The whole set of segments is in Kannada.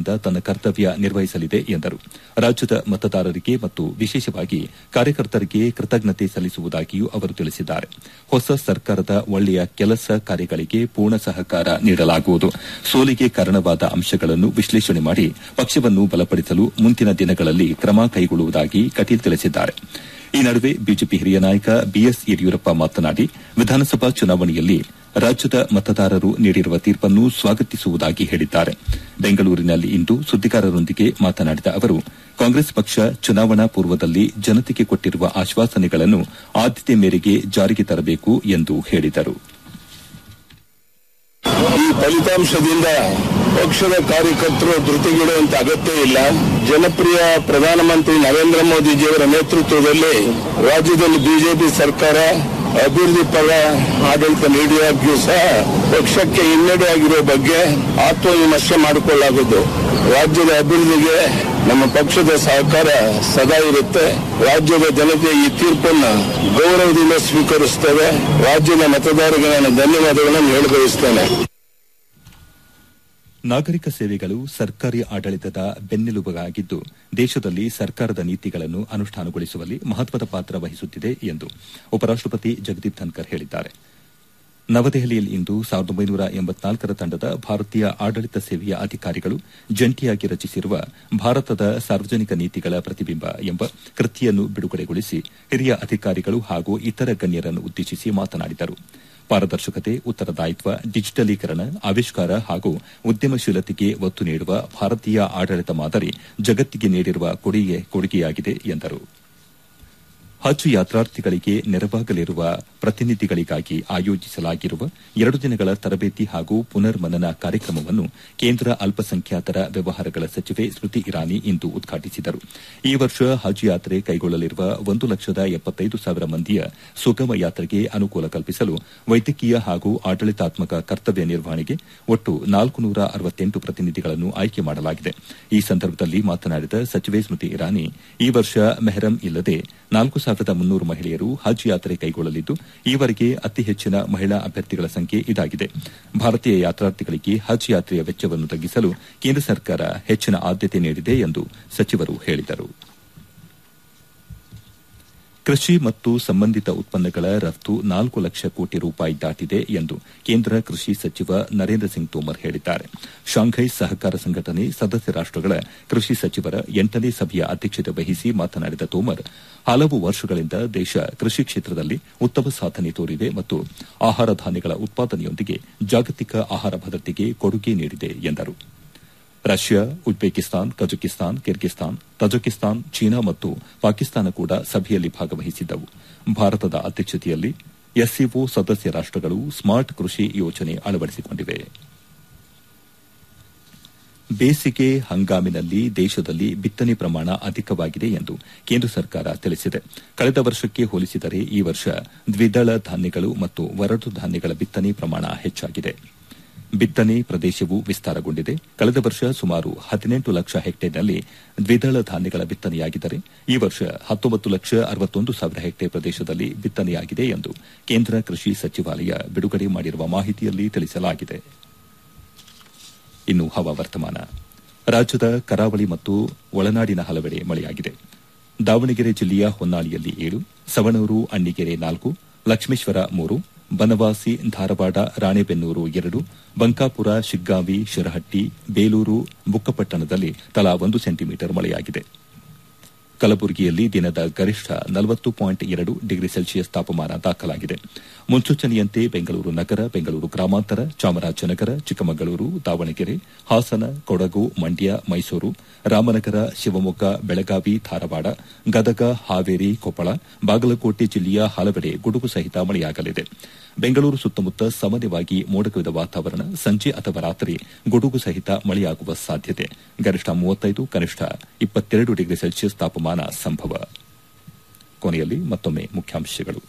ನಿಷ್ಠೆಯಿಂದ ತನ್ನ ಕರ್ತವ್ಯ ನಿರ್ವಹಿಸಲಿದೆ ಎಂದರು ರಾಜ್ಯದ ಮತದಾರರಿಗೆ ಮತ್ತು ವಿಶೇಷವಾಗಿ ಕಾರ್ಯಕರ್ತರಿಗೆ ಕೃತಜ್ಞತೆ ಸಲ್ಲಿಸುವುದಾಗಿಯೂ ಅವರು ತಿಳಿಸಿದ್ದಾರೆ ಹೊಸ ಸರ್ಕಾರದ ಒಳ್ಳೆಯ ಕೆಲಸ ಕಾರ್ಯಗಳಿಗೆ ಪೂರ್ಣ ಸಹಕಾರ ನೀಡಲಾಗುವುದು ಸೋಲಿಗೆ ಕಾರಣವಾದ ಅಂಶಗಳನ್ನು ವಿಶ್ಲೇಷಣೆ ಮಾಡಿ ಪಕ್ಷವನ್ನು ಬಲಪಡಿಸಲು ಮುಂದಿನ ದಿನಗಳಲ್ಲಿ ಕ್ರಮ ಕೈಗೊಳ್ಳುವುದಾಗಿ ಕಟೀಲ್ ತಿಳಿಸಿದ್ದಾರೆ ಈ ನಡುವೆ ಬಿಜೆಪಿ ಹಿರಿಯ ನಾಯಕ ಬಿಎಸ್ ಯಡಿಯೂರಪ್ಪ ಮಾತನಾಡಿ ವಿಧಾನಸಭಾ ಚುನಾವಣೆಯಲ್ಲಿ ರಾಜ್ಯದ ಮತದಾರರು ನೀಡಿರುವ ತೀರ್ಪನ್ನು ಸ್ವಾಗತಿಸುವುದಾಗಿ ಹೇಳಿದ್ದಾರೆ ಬೆಂಗಳೂರಿನಲ್ಲಿಂದು ಸುದ್ದಿಗಾರರೊಂದಿಗೆ ಮಾತನಾಡಿದ ಅವರು ಕಾಂಗ್ರೆಸ್ ಪಕ್ಷ ಚುನಾವಣಾ ಪೂರ್ವದಲ್ಲಿ ಜನತೆಗೆ ಕೊಟ್ಟಿರುವ ಆಶ್ವಾಸನೆಗಳನ್ನು ಆದ್ಯತೆ ಮೇರೆಗೆ ಜಾರಿಗೆ ತರಬೇಕು ಎಂದು ಹೇಳಿದರು ಈ ಫಲಿತಾಂಶದಿಂದ ಪಕ್ಷದ ಕಾರ್ಯಕರ್ತರು ಧೃತಿಗೆಡುವಂತ ಅಗತ್ಯ ಇಲ್ಲ ಜನಪ್ರಿಯ ಪ್ರಧಾನಮಂತ್ರಿ ನರೇಂದ್ರ ಮೋದಿಜಿಯವರ ನೇತೃತ್ವದಲ್ಲಿ ರಾಜ್ಯದಲ್ಲಿ ಬಿಜೆಪಿ ಸರ್ಕಾರ ಅಭಿವೃದ್ಧಿ ಪರ ಆಡಳಿತ ನೀಡಿದಾಗ್ಯೂ ಸಹ ಪಕ್ಷಕ್ಕೆ ಹಿನ್ನಡೆ ಆಗಿರುವ ಬಗ್ಗೆ ಆತ್ಮವಿಮರ್ಶೆ ಮಾಡಿಕೊಳ್ಳಲಾಗುವುದು ರಾಜ್ಯದ ಅಭಿವೃದ್ಧಿಗೆ ನಮ್ಮ ಪಕ್ಷದ ಸಹಕಾರ ಸದಾ ಇರುತ್ತೆ ರಾಜ್ಯದ ಜನತೆ ಈ ತೀರ್ಪನ್ನು ಗೌರವದಿಂದ ಸ್ವೀಕರಿಸುತ್ತೇವೆ ರಾಜ್ಯದ ಮತದಾರರಿಗೆ ನಾನು ಧನ್ಯವಾದಗಳನ್ನು ಹೇಳ ಬಯಸ್ತೇನೆ ನಾಗರಿಕ ಸೇವೆಗಳು ಸರ್ಕಾರಿ ಆಡಳಿತದ ಬೆನ್ನೆಲುಬಾಗಿದ್ದು ದೇಶದಲ್ಲಿ ಸರ್ಕಾರದ ನೀತಿಗಳನ್ನು ಅನುಷ್ಠಾನಗೊಳಿಸುವಲ್ಲಿ ಮಹತ್ವದ ಪಾತ್ರ ವಹಿಸುತ್ತಿದೆ ಎಂದು ಉಪರಾಷ್ಟಪತಿ ಜಗದೀಪ್ ಧನ್ಕರ್ ಹೇಳಿದ್ದಾರೆ ನವದೆಹಲಿಯಲ್ಲಿಂದು ಸಾವಿರದ ಒಂಬೈನೂರ ಎಂಬತ್ನಾಲ್ಕರ ತಂಡದ ಭಾರತೀಯ ಆಡಳಿತ ಸೇವೆಯ ಅಧಿಕಾರಿಗಳು ಜಂಟಿಯಾಗಿ ರಚಿಸಿರುವ ಭಾರತದ ಸಾರ್ವಜನಿಕ ನೀತಿಗಳ ಪ್ರತಿಬಿಂಬ ಎಂಬ ಕೃತಿಯನ್ನು ಬಿಡುಗಡೆಗೊಳಿಸಿ ಹಿರಿಯ ಅಧಿಕಾರಿಗಳು ಹಾಗೂ ಇತರ ಗಣ್ಯರನ್ನು ಉದ್ದೇಶಿಸಿ ಮಾತನಾಡಿದರು ಪಾರದರ್ಶಕತೆ ಉತ್ತರದಾಯಿತ್ವ ಡಿಜಿಟಲೀಕರಣ ಆವಿಷ್ಕಾರ ಹಾಗೂ ಉದ್ಯಮಶೀಲತೆಗೆ ಒತ್ತು ನೀಡುವ ಭಾರತೀಯ ಆಡಳಿತ ಮಾದರಿ ಜಗತ್ತಿಗೆ ನೀಡಿರುವ ಕೊಡುಗೆಯಾಗಿದೆ ಎಂದರು ಹಜ್ ಯಾತ್ರಾರ್ಥಿಗಳಿಗೆ ನೆರವಾಗಲಿರುವ ಪ್ರತಿನಿಧಿಗಳಿಗಾಗಿ ಆಯೋಜಿಸಲಾಗಿರುವ ಎರಡು ದಿನಗಳ ತರಬೇತಿ ಹಾಗೂ ಪುನರ್ ಮನನ ಕಾರ್ಯಕ್ರಮವನ್ನು ಕೇಂದ್ರ ಅಲ್ಪಸಂಖ್ಯಾತರ ವ್ಯವಹಾರಗಳ ಸಚಿವೆ ಸ್ಮೃತಿ ಇರಾನಿ ಇಂದು ಉದ್ಘಾಟಿಸಿದರು ಈ ವರ್ಷ ಹಜ್ ಯಾತ್ರೆ ಕೈಗೊಳ್ಳಲಿರುವ ಒಂದು ಲಕ್ಷದ ಎಪ್ಪತ್ತೈದು ಸಾವಿರ ಮಂದಿಯ ಸುಗಮ ಯಾತ್ರೆಗೆ ಅನುಕೂಲ ಕಲ್ಪಿಸಲು ವೈದ್ಯಕೀಯ ಹಾಗೂ ಆಡಳಿತಾತ್ಮಕ ಕರ್ತವ್ಯ ನಿರ್ವಹಣೆಗೆ ಒಟ್ಟು ನಾಲ್ಕು ನೂರ ಅರವತ್ತೆಂಟು ಪ್ರತಿನಿಧಿಗಳನ್ನು ಆಯ್ಕೆ ಮಾಡಲಾಗಿದೆ ಈ ಸಂದರ್ಭದಲ್ಲಿ ಮಾತನಾಡಿದ ಸಚಿವೆ ಸ್ಮೃತಿ ಇರಾನಿ ಈ ವರ್ಷ ಮೆಹರಂ ಇಲ್ಲದೆ ನಾಲ್ಕು ಸಾವಿರದ ಮುನ್ನೂರು ಮಹಿಳೆಯರು ಹಜ್ ಯಾತ್ರೆ ಕೈಗೊಳ್ಳಲಿದ್ದು ಈವರೆಗೆ ಅತಿ ಹೆಚ್ಚಿನ ಮಹಿಳಾ ಅಭ್ಯರ್ಥಿಗಳ ಸಂಖ್ಯೆ ಇದಾಗಿದೆ ಭಾರತೀಯ ಯಾತ್ರಾರ್ಥಿಗಳಿಗೆ ಹಜ್ ಯಾತ್ರೆಯ ವೆಚ್ಚವನ್ನು ತಗ್ಗಿಸಲು ಕೇಂದ್ರ ಸರ್ಕಾರ ಹೆಚ್ಚಿನ ಆದ್ಯತೆ ನೀಡಿದೆ ಎಂದು ಸಚಿವರು ಹೇಳಿದರು ಕೃಷಿ ಮತ್ತು ಸಂಬಂಧಿತ ಉತ್ಪನ್ನಗಳ ರಫ್ತು ನಾಲ್ಕು ಲಕ್ಷ ಕೋಟಿ ರೂಪಾಯಿ ದಾಟಿದೆ ಎಂದು ಕೇಂದ್ರ ಕೃಷಿ ಸಚಿವ ನರೇಂದ್ರ ಸಿಂಗ್ ತೋಮರ್ ಹೇಳಿದ್ದಾರೆ ಶಾಂಘೈ ಸಹಕಾರ ಸಂಘಟನೆ ಸದಸ್ಯ ರಾಷ್ಟಗಳ ಕೃಷಿ ಸಚಿವರ ಎಂಟನೇ ಸಭೆಯ ಅಧ್ಯಕ್ಷತೆ ವಹಿಸಿ ಮಾತನಾಡಿದ ತೋಮರ್ ಹಲವು ವರ್ಷಗಳಿಂದ ದೇಶ ಕೃಷಿ ಕ್ಷೇತ್ರದಲ್ಲಿ ಉತ್ತಮ ಸಾಧನೆ ತೋರಿದೆ ಮತ್ತು ಆಹಾರ ಧಾನ್ಯಗಳ ಉತ್ಪಾದನೆಯೊಂದಿಗೆ ಜಾಗತಿಕ ಆಹಾರ ಭದ್ರತೆಗೆ ಕೊಡುಗೆ ನೀಡಿದೆ ಎಂದರು Russia Uzbekistan Kazakhstan Kyrgyzstan Tajikistan China ಮತ್ತು ಪಾಕಿಸ್ತಾನ ಕೂಡ ಸಭೆಯಲ್ಲಿ ಭಾಗವಹಿಸಿದ್ದವು ಭಾರತದ ಅಧ್ಯಕ್ಷತೆಯಲ್ಲಿ ಎಸ್ಸಿಒ ಸದಸ್ಯ ರಾಷ್ಟಗಳು ಸ್ಮಾರ್ಟ್ ಕೃಷಿ ಯೋಜನೆ ಅಳವಡಿಸಿಕೊಂಡಿವೆ ಬೇಸಿಗೆ ಹಂಗಾಮಿನಲ್ಲಿ ದೇಶದಲ್ಲಿ ಬಿತ್ತನೆ ಪ್ರಮಾಣ ಅಧಿಕವಾಗಿದೆ ಎಂದು ಕೇಂದ್ರ ಸರ್ಕಾರ ತಿಳಿಸಿದೆ ಕಳೆದ ವರ್ಷಕ್ಕೆ ಹೋಲಿಸಿದರೆ ಈ ವರ್ಷ ದ್ವಿದಳ ಧಾನ್ಯಗಳು ಮತ್ತು ವರಡು ಧಾನ್ಯಗಳ ಬಿತ್ತನೆ ಪ್ರಮಾಣ ಹೆಚ್ಚಾಗಿದೆ ಬಿತ್ತನೆ ಪ್ರದೇಶವು ವಿಸ್ತಾರಗೊಂಡಿದೆ ಕಳೆದ ವರ್ಷ ಸುಮಾರು ಹದಿನೆಂಟು ಲಕ್ಷ ಹೆಕ್ಟೇರ್ನಲ್ಲಿ ದ್ವಿದಳ ಧಾನ್ಯಗಳ ಬಿತ್ತನೆಯಾಗಿದ್ದರೆ ಈ ವರ್ಷ ಹತ್ತೊಂಬತ್ತು ಲಕ್ಷ ಅರವತ್ತೊಂದು ಸಾವಿರ ಹೆಕ್ಟೇರ್ ಪ್ರದೇಶದಲ್ಲಿ ಬಿತ್ತನೆಯಾಗಿದೆ ಎಂದು ಕೇಂದ್ರ ಕೃಷಿ ಸಚಿವಾಲಯ ಬಿಡುಗಡೆ ಮಾಡಿರುವ ಮಾಹಿತಿಯಲ್ಲಿ ತಿಳಿಸಲಾಗಿದೆ ಇನ್ನು ಹವಾವರ್ತಮಾನ ರಾಜ್ಯದ ಕರಾವಳಿ ಮತ್ತು ಒಳನಾಡಿನ ಹಲವೆಡೆ ಮಳೆಯಾಗಿದೆ ದಾವಣಗೆರೆ ಜಿಲ್ಲೆಯ ಹೊನ್ನಾಳಿಯಲ್ಲಿ ಏಳು ಸವಣೂರು ಅಣ್ಣಿಗೆರೆ ನಾಲ್ಕು ಲಕ್ಷ್ಮೇಶ್ವರ ಮೂರು ಬನವಾಸಿ ಧಾರವಾಡ ರಾಣೆಬೆನ್ನೂರು ಎರಡು ಬಂಕಾಪುರ ಶಿಗ್ಗಾಂವಿ ಶಿರಹಟ್ಟಿ ಬೇಲೂರು ಬುಕ್ಕಪಟ್ಟಣದಲ್ಲಿ ತಲಾ ಒಂದು ಸೆಂಟಿಮೀಟರ್ ಮಳೆಯಾಗಿದೆ ಕಲಬುರಗಿಯಲ್ಲಿ ದಿನದ ಗರಿಷ್ಠ ನಲವತ್ತು ಪಾಯಿಂಟ್ ಎರಡು ಡಿಗ್ರಿ ಸೆಲ್ಸಿಯಸ್ ತಾಪಮಾನ ದಾಖಲಾಗಿದೆ ಮುನ್ಸೂಚನೆಯಂತೆ ಬೆಂಗಳೂರು ನಗರ ಬೆಂಗಳೂರು ಗ್ರಾಮಾಂತರ ಚಾಮರಾಜನಗರ ಚಿಕ್ಕಮಗಳೂರು ದಾವಣಗೆರೆ ಹಾಸನ ಕೊಡಗು ಮಂಡ್ಯ ಮೈಸೂರು ರಾಮನಗರ ಶಿವಮೊಗ್ಗ ಬೆಳಗಾವಿ ಧಾರವಾಡ ಗದಗ ಹಾವೇರಿ ಕೊಪ್ಪಳ ಬಾಗಲಕೋಟೆ ಜಿಲ್ಲೆಯ ಹಲವೆಡೆ ಗುಡುಗು ಸಹಿತ ಮಳೆಯಾಗಲಿದೆ ಬೆಂಗಳೂರು ಸುತ್ತಮುತ್ತ ಸಾಮಾನ್ಯವಾಗಿ ಮೋಡಕವಿದ ವಾತಾವರಣ ಸಂಜೆ ಅಥವಾ ರಾತ್ರಿ ಗುಡುಗು ಸಹಿತ ಮಳೆಯಾಗುವ ಸಾಧ್ಯತೆ ಗರಿಷ್ಠ ಮೂವತ್ತೈದು ಕನಿಷ್ಠ ಇಪ್ಪತ್ತೆರಡು ಡಿಗ್ರಿ ಸೆಲ್ಸಿಯಸ್ ತಾಪಮಾನ ಸಂಭವ ಕೊನೆಯಲ್ಲಿ ಮತ್ತೊಮ್ಮೆ ಮುಖ್ಯಾಂಶಗಳು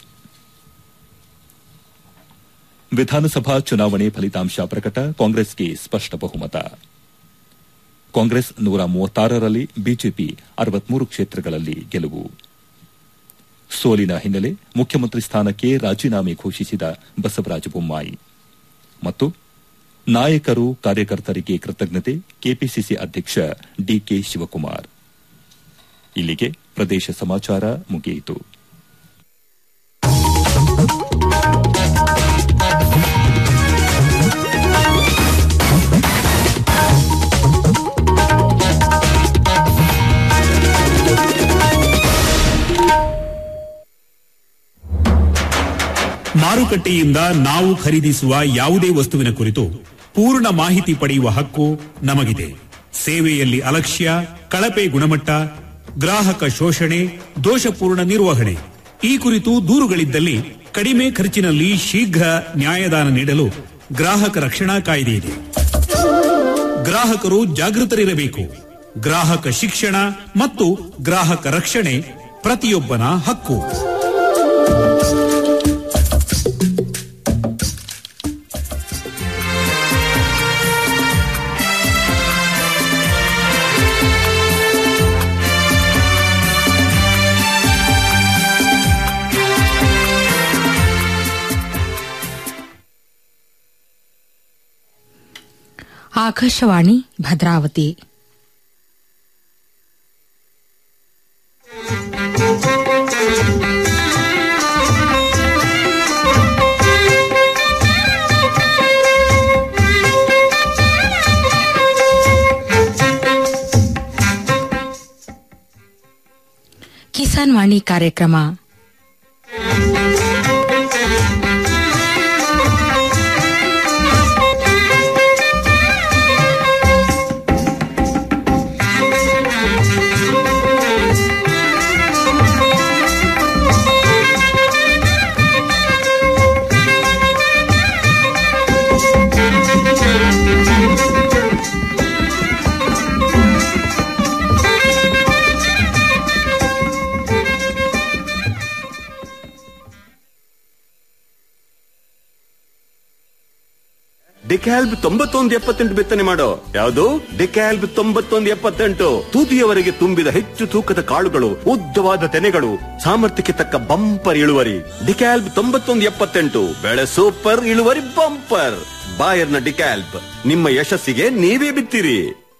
ವಿಧಾನಸಭಾ ಚುನಾವಣೆ ಫಲಿತಾಂಶ ಪ್ರಕಟ ಕಾಂಗ್ರೆಸ್ಗೆ ಸ್ಪಷ್ಟ ಬಹುಮತ ಕಾಂಗ್ರೆಸ್ ನೂರ ಮೂವತ್ತಾರರಲ್ಲಿ ಬಿಜೆಪಿ ಅರವತ್ಮೂರು ಕ್ಷೇತ್ರಗಳಲ್ಲಿ ಗೆಲುವು ಸೋಲಿನ ಹಿನ್ನೆಲೆ ಮುಖ್ಯಮಂತ್ರಿ ಸ್ಥಾನಕ್ಕೆ ರಾಜೀನಾಮೆ ಘೋಷಿಸಿದ ಬಸವರಾಜ ಬೊಮ್ಮಾಯಿ ಮತ್ತು ನಾಯಕರು ಕಾರ್ಯಕರ್ತರಿಗೆ ಕೃತಜ್ಞತೆ ಕೆಪಿಸಿಸಿ ಅಧ್ಯಕ್ಷ ಡಿಕೆ ಶಿವಕುಮಾರ್ ಇಲ್ಲಿಗೆ ಪ್ರದೇಶ ಸಮಾಚಾರ ಮುಗಿಯಿತು ಮಾರುಕಟ್ಟೆಯಿಂದ ನಾವು ಖರೀದಿಸುವ ಯಾವುದೇ ವಸ್ತುವಿನ ಕುರಿತು ಪೂರ್ಣ ಮಾಹಿತಿ ಪಡೆಯುವ ಹಕ್ಕು ನಮಗಿದೆ ಸೇವೆಯಲ್ಲಿ ಅಲಕ್ಷ್ಯ ಕಳಪೆ ಗುಣಮಟ್ಟ ಗ್ರಾಹಕ ಶೋಷಣೆ ದೋಷಪೂರ್ಣ ನಿರ್ವಹಣೆ ಈ ಕುರಿತು ದೂರುಗಳಿದ್ದಲ್ಲಿ ಕಡಿಮೆ ಖರ್ಚಿನಲ್ಲಿ ಶೀಘ್ರ ನ್ಯಾಯದಾನ ನೀಡಲು ಗ್ರಾಹಕ ರಕ್ಷಣಾ ಕಾಯ್ದೆ ಇದೆ ಗ್ರಾಹಕರು ಜಾಗೃತರಿರಬೇಕು ಗ್ರಾಹಕ ಶಿಕ್ಷಣ ಮತ್ತು ಗ್ರಾಹಕ ರಕ್ಷಣೆ ಪ್ರತಿಯೊಬ್ಬನ ಹಕ್ಕು ಆಕಾಶವಾಣಿ ಭದ್ರಾವತಿ ಕಿಸಾನ್ ವಾಣಿ ಕಾರ್ಯಕ್ರಮ ಡಿಕ್ಯಾಲ್ಬ್ ತೊಂಬತ್ತೊಂದು ಎಪ್ಪತ್ತೆಂಟು ಬಿತ್ತನೆ ಮಾಡೋ ಯಾವುದು ಡಿಕ್ಯಾಲ್ಬ್ ತೊಂಬತ್ತೊಂದು ಎಪ್ಪತ್ತೆಂಟು ತುದಿಯವರೆಗೆ ತುಂಬಿದ ಹೆಚ್ಚು ತೂಕದ ಕಾಳುಗಳು ಉದ್ದವಾದ ತೆನೆಗಳು ಸಾಮರ್ಥ್ಯಕ್ಕೆ ತಕ್ಕ ಬಂಪರ್ ಇಳುವರಿ ಡಿಕ್ಯಾಲ್ಬ್ ತೊಂಬತ್ತೊಂದು ಎಪ್ಪತ್ತೆಂಟು ಬೆಳೆ ಸೂಪರ್ ಇಳುವರಿ ಬಂಪರ್ ಬಾಯರ್ನ ಡಿಕ್ಯಾಲ್ಬ್ ನಿಮ್ಮ ಯಶಸ್ಸಿಗೆ ನೀವೇ ಬಿತ್ತಿರಿ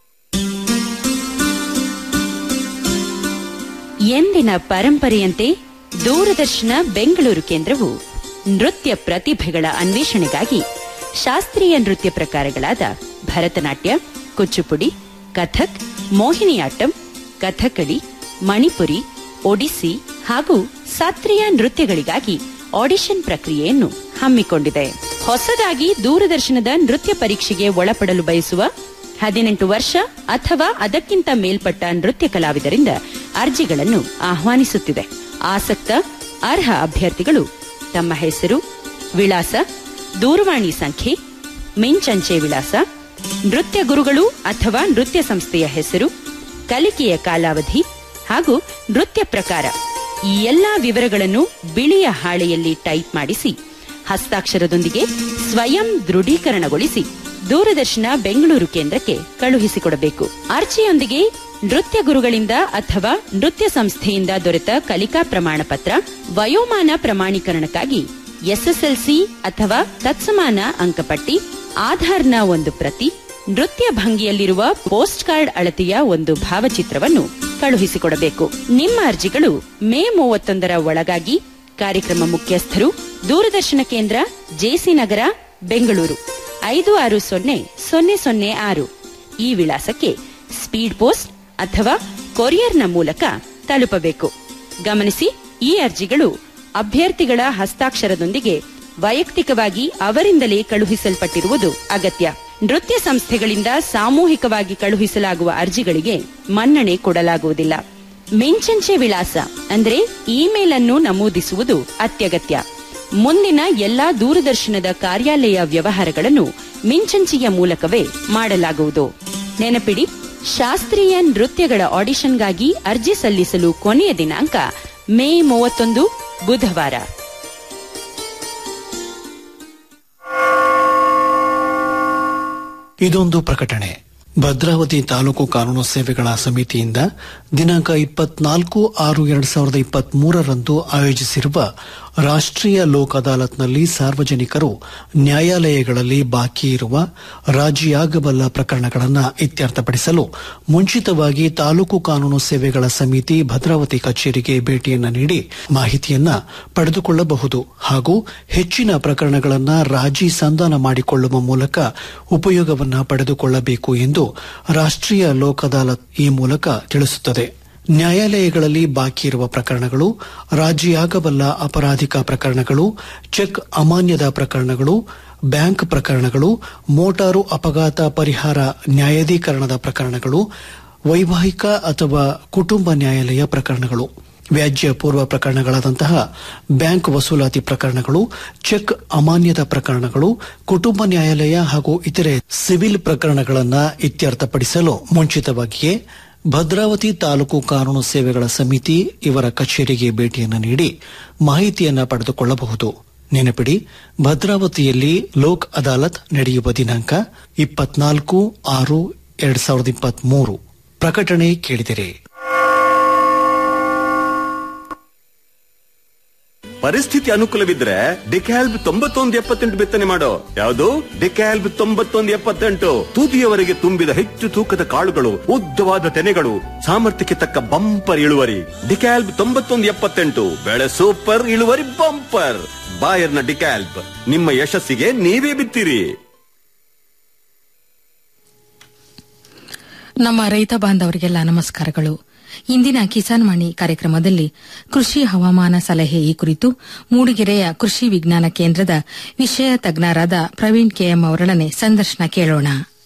ಎಂದಿನ ಪರಂಪರೆಯಂತೆ ದೂರದರ್ಶನ ಬೆಂಗಳೂರು ಕೇಂದ್ರವು ನೃತ್ಯ ಪ್ರತಿಭೆಗಳ ಅನ್ವೇಷಣೆಗಾಗಿ ಶಾಸ್ತ್ರೀಯ ನೃತ್ಯ ಪ್ರಕಾರಗಳಾದ ಭರತನಾಟ್ಯ ಕುಚ್ಚುಪುಡಿ ಕಥಕ್ ಮೋಹಿನಿಯಾಟ್ಟಂ ಕಥಕಳಿ ಮಣಿಪುರಿ ಒಡಿಸ್ಸಿ ಹಾಗೂ ಶಾಸ್ತ್ರೀಯ ನೃತ್ಯಗಳಿಗಾಗಿ ಆಡಿಷನ್ ಪ್ರಕ್ರಿಯೆಯನ್ನು ಹಮ್ಮಿಕೊಂಡಿದೆ ಹೊಸದಾಗಿ ದೂರದರ್ಶನದ ನೃತ್ಯ ಪರೀಕ್ಷೆಗೆ ಒಳಪಡಲು ಬಯಸುವ ಹದಿನೆಂಟು ವರ್ಷ ಅಥವಾ ಅದಕ್ಕಿಂತ ಮೇಲ್ಪಟ್ಟ ನೃತ್ಯ ಕಲಾವಿದರಿಂದ ಅರ್ಜಿಗಳನ್ನು ಆಹ್ವಾನಿಸುತ್ತಿದೆ ಆಸಕ್ತ ಅರ್ಹ ಅಭ್ಯರ್ಥಿಗಳು ತಮ್ಮ ಹೆಸರು ವಿಳಾಸ ದೂರವಾಣಿ ಸಂಖ್ಯೆ ಮಿಂಚಂಚೆ ವಿಳಾಸ ನೃತ್ಯ ಗುರುಗಳು ಅಥವಾ ನೃತ್ಯ ಸಂಸ್ಥೆಯ ಹೆಸರು ಕಲಿಕೆಯ ಕಾಲಾವಧಿ ಹಾಗೂ ನೃತ್ಯ ಪ್ರಕಾರ ಈ ಎಲ್ಲಾ ವಿವರಗಳನ್ನು ಬಿಳಿಯ ಹಾಳೆಯಲ್ಲಿ ಟೈಪ್ ಮಾಡಿಸಿ ಹಸ್ತಾಕ್ಷರದೊಂದಿಗೆ ಸ್ವಯಂ ದೃಢೀಕರಣಗೊಳಿಸಿ ದೂರದರ್ಶನ ಬೆಂಗಳೂರು ಕೇಂದ್ರಕ್ಕೆ ಕಳುಹಿಸಿಕೊಡಬೇಕು ಅರ್ಜಿಯೊಂದಿಗೆ ನೃತ್ಯ ಗುರುಗಳಿಂದ ಅಥವಾ ನೃತ್ಯ ಸಂಸ್ಥೆಯಿಂದ ದೊರೆತ ಕಲಿಕಾ ಪ್ರಮಾಣ ಪತ್ರ ವಯೋಮಾನ ಪ್ರಮಾಣೀಕರಣಕ್ಕಾಗಿ ಎಸ್ಎಸ್ಎಲ್ಸಿ ಅಥವಾ ತತ್ಸಮಾನ ಅಂಕಪಟ್ಟಿ ಆಧಾರ್ನ ಒಂದು ಪ್ರತಿ ನೃತ್ಯ ಭಂಗಿಯಲ್ಲಿರುವ ಪೋಸ್ಟ್ ಕಾರ್ಡ್ ಅಳತೆಯ ಒಂದು ಭಾವಚಿತ್ರವನ್ನು ಕಳುಹಿಸಿಕೊಡಬೇಕು ನಿಮ್ಮ ಅರ್ಜಿಗಳು ಮೇ ಮೂವತ್ತೊಂದರ ಒಳಗಾಗಿ ಕಾರ್ಯಕ್ರಮ ಮುಖ್ಯಸ್ಥರು ದೂರದರ್ಶನ ಕೇಂದ್ರ ಜೆಸಿ ನಗರ ಬೆಂಗಳೂರು ಐದು ಆರು ಸೊನ್ನೆ ಸೊನ್ನೆ ಸೊನ್ನೆ ಆರು ಈ ವಿಳಾಸಕ್ಕೆ ಸ್ಪೀಡ್ ಪೋಸ್ಟ್ ಅಥವಾ ಕೊರಿಯರ್ನ ಮೂಲಕ ತಲುಪಬೇಕು ಗಮನಿಸಿ ಈ ಅರ್ಜಿಗಳು ಅಭ್ಯರ್ಥಿಗಳ ಹಸ್ತಾಕ್ಷರದೊಂದಿಗೆ ವೈಯಕ್ತಿಕವಾಗಿ ಅವರಿಂದಲೇ ಕಳುಹಿಸಲ್ಪಟ್ಟಿರುವುದು ಅಗತ್ಯ ನೃತ್ಯ ಸಂಸ್ಥೆಗಳಿಂದ ಸಾಮೂಹಿಕವಾಗಿ ಕಳುಹಿಸಲಾಗುವ ಅರ್ಜಿಗಳಿಗೆ ಮನ್ನಣೆ ಕೊಡಲಾಗುವುದಿಲ್ಲ ಮಿಂಚಂಚೆ ವಿಳಾಸ ಅಂದ್ರೆ ಇಮೇಲ್ ಅನ್ನು ನಮೂದಿಸುವುದು ಅತ್ಯಗತ್ಯ ಮುಂದಿನ ಎಲ್ಲಾ ದೂರದರ್ಶನದ ಕಾರ್ಯಾಲಯ ವ್ಯವಹಾರಗಳನ್ನು ಮಿಂಚಂಚೆಯ ಮೂಲಕವೇ ಮಾಡಲಾಗುವುದು ನೆನಪಿಡಿ ಶಾಸ್ತ್ರೀಯ ನೃತ್ಯಗಳ ಆಡಿಷನ್ಗಾಗಿ ಅರ್ಜಿ ಸಲ್ಲಿಸಲು ಕೊನೆಯ ದಿನಾಂಕ ಮೇ ಮೂವತ್ತೊಂದು ಬುಧವಾರ ಇದೊಂದು ಪ್ರಕಟಣೆ ಭದ್ರಾವತಿ ತಾಲೂಕು ಕಾನೂನು ಸೇವೆಗಳ ಸಮಿತಿಯಿಂದ ದಿನಾಂಕ ಇಪ್ಪತ್ನಾಲ್ಕು ಆರು ಎರಡ್ ಸಾವಿರದ ಇಪ್ಪತ್ತ್ ಮೂರರಂದು ಆಯೋಜಿಸಿರುವ ರಾಷ್ಟ್ರೀಯ ಲೋಕ್ ಅದಾಲತ್ನಲ್ಲಿ ಸಾರ್ವಜನಿಕರು ನ್ಯಾಯಾಲಯಗಳಲ್ಲಿ ಬಾಕಿ ಇರುವ ರಾಜಿಯಾಗಬಲ್ಲ ಪ್ರಕರಣಗಳನ್ನು ಇತ್ಯರ್ಥಪಡಿಸಲು ಮುಂಚಿತವಾಗಿ ತಾಲೂಕು ಕಾನೂನು ಸೇವೆಗಳ ಸಮಿತಿ ಭದ್ರಾವತಿ ಕಚೇರಿಗೆ ಭೇಟಿಯನ್ನ ನೀಡಿ ಮಾಹಿತಿಯನ್ನ ಪಡೆದುಕೊಳ್ಳಬಹುದು ಹಾಗೂ ಹೆಚ್ಚಿನ ಪ್ರಕರಣಗಳನ್ನು ರಾಜಿ ಸಂಧಾನ ಮಾಡಿಕೊಳ್ಳುವ ಮೂಲಕ ಉಪಯೋಗವನ್ನ ಪಡೆದುಕೊಳ್ಳಬೇಕು ಎಂದು ರಾಷ್ಟ್ರೀಯ ಲೋಕ್ ಅದಾಲತ್ ಈ ಮೂಲಕ ತಿಳಿಸುತ್ತದೆ ನ್ಯಾಯಾಲಯಗಳಲ್ಲಿ ಬಾಕಿ ಇರುವ ಪ್ರಕರಣಗಳು ರಾಜಿಯಾಗಬಲ್ಲ ಅಪರಾಧಿಕ ಪ್ರಕರಣಗಳು ಚೆಕ್ ಅಮಾನ್ಯದ ಪ್ರಕರಣಗಳು ಬ್ಯಾಂಕ್ ಪ್ರಕರಣಗಳು ಮೋಟಾರು ಅಪಘಾತ ಪರಿಹಾರ ನ್ಯಾಯಾಧೀಕರಣದ ಪ್ರಕರಣಗಳು ವೈವಾಹಿಕ ಅಥವಾ ಕುಟುಂಬ ನ್ಯಾಯಾಲಯ ಪ್ರಕರಣಗಳು ವ್ಯಾಜ್ಯ ಪೂರ್ವ ಪ್ರಕರಣಗಳಾದಂತಹ ಬ್ಯಾಂಕ್ ವಸೂಲಾತಿ ಪ್ರಕರಣಗಳು ಚೆಕ್ ಅಮಾನ್ಯದ ಪ್ರಕರಣಗಳು ಕುಟುಂಬ ನ್ಯಾಯಾಲಯ ಹಾಗೂ ಇತರೆ ಸಿವಿಲ್ ಪ್ರಕರಣಗಳನ್ನು ಇತ್ಯರ್ಥಪಡಿಸಲು ಮುಂಚಿತವಾಗಿಯೇ ಭದ್ರಾವತಿ ತಾಲೂಕು ಕಾನೂನು ಸೇವೆಗಳ ಸಮಿತಿ ಇವರ ಕಚೇರಿಗೆ ಭೇಟಿಯನ್ನು ನೀಡಿ ಮಾಹಿತಿಯನ್ನ ಪಡೆದುಕೊಳ್ಳಬಹುದು ನೆನಪಿಡಿ ಭದ್ರಾವತಿಯಲ್ಲಿ ಲೋಕ್ ಅದಾಲತ್ ನಡೆಯುವ ದಿನಾಂಕ ಇಪ್ಪತ್ನಾಲ್ಕು ಆರು ಎರಡ್ ಸಾವಿರದ ಇಪ್ಪತ್ಮೂರು ಪ್ರಕಟಣೆ ಕೇಳಿದಿರಿ ಪರಿಸ್ಥಿತಿ ಅನುಕೂಲವಿದ್ರೆ ಡಿಕ್ಯಾಲ್ಬ್ ತೊಂಬತ್ತೊಂದು ಎಪ್ಪತ್ತೆಂಟು ಬಿತ್ತನೆ ಮಾಡೋ ಯಾವುದು ಡಿಕ್ಯಾಲ್ಬ್ ತೊಂಬತ್ತೊಂದು ಎಪ್ಪತ್ತೆಂಟು ತುದಿಯವರೆಗೆ ತುಂಬಿದ ಹೆಚ್ಚು ತೂಕದ ಕಾಳುಗಳು ಉದ್ದವಾದ ತೆನೆಗಳು ಸಾಮರ್ಥ್ಯಕ್ಕೆ ತಕ್ಕ ಬಂಪರ್ ಇಳುವರಿ ಡಿಕ್ಯಾಲ್ಬ್ ತೊಂಬತ್ತೊಂದು ಎಪ್ಪತ್ತೆಂಟು ಬೆಳೆ ಸೂಪರ್ ಇಳುವರಿ ಬಂಪರ್ ಬಾಯರ್ನ ಡಿಕ್ಯಾಲ್ಬ್ ನಿಮ್ಮ ಯಶಸ್ಸಿಗೆ ನೀವೇ ಬಿತ್ತಿರಿ ನಮ್ಮ ರೈತ ಬಾಂಧವರಿಗೆಲ್ಲ ನಮಸ್ಕಾರಗಳು ಇಂದಿನ ಕಿಸಾನ್ ವಾಣಿ ಕಾರ್ಯಕ್ರಮದಲ್ಲಿ ಕೃಷಿ ಹವಾಮಾನ ಸಲಹೆ ಈ ಕುರಿತು ಮೂಡಿಗೆರೆಯ ಕೃಷಿ ವಿಜ್ಞಾನ ಕೇಂದ್ರದ ವಿಷಯ ತಜ್ಞರಾದ ಪ್ರವೀಣ್ ಕೆಎಂ ಅವರೊಡನೆ ಸಂದರ್ಶನ ಕೇಳೋಣ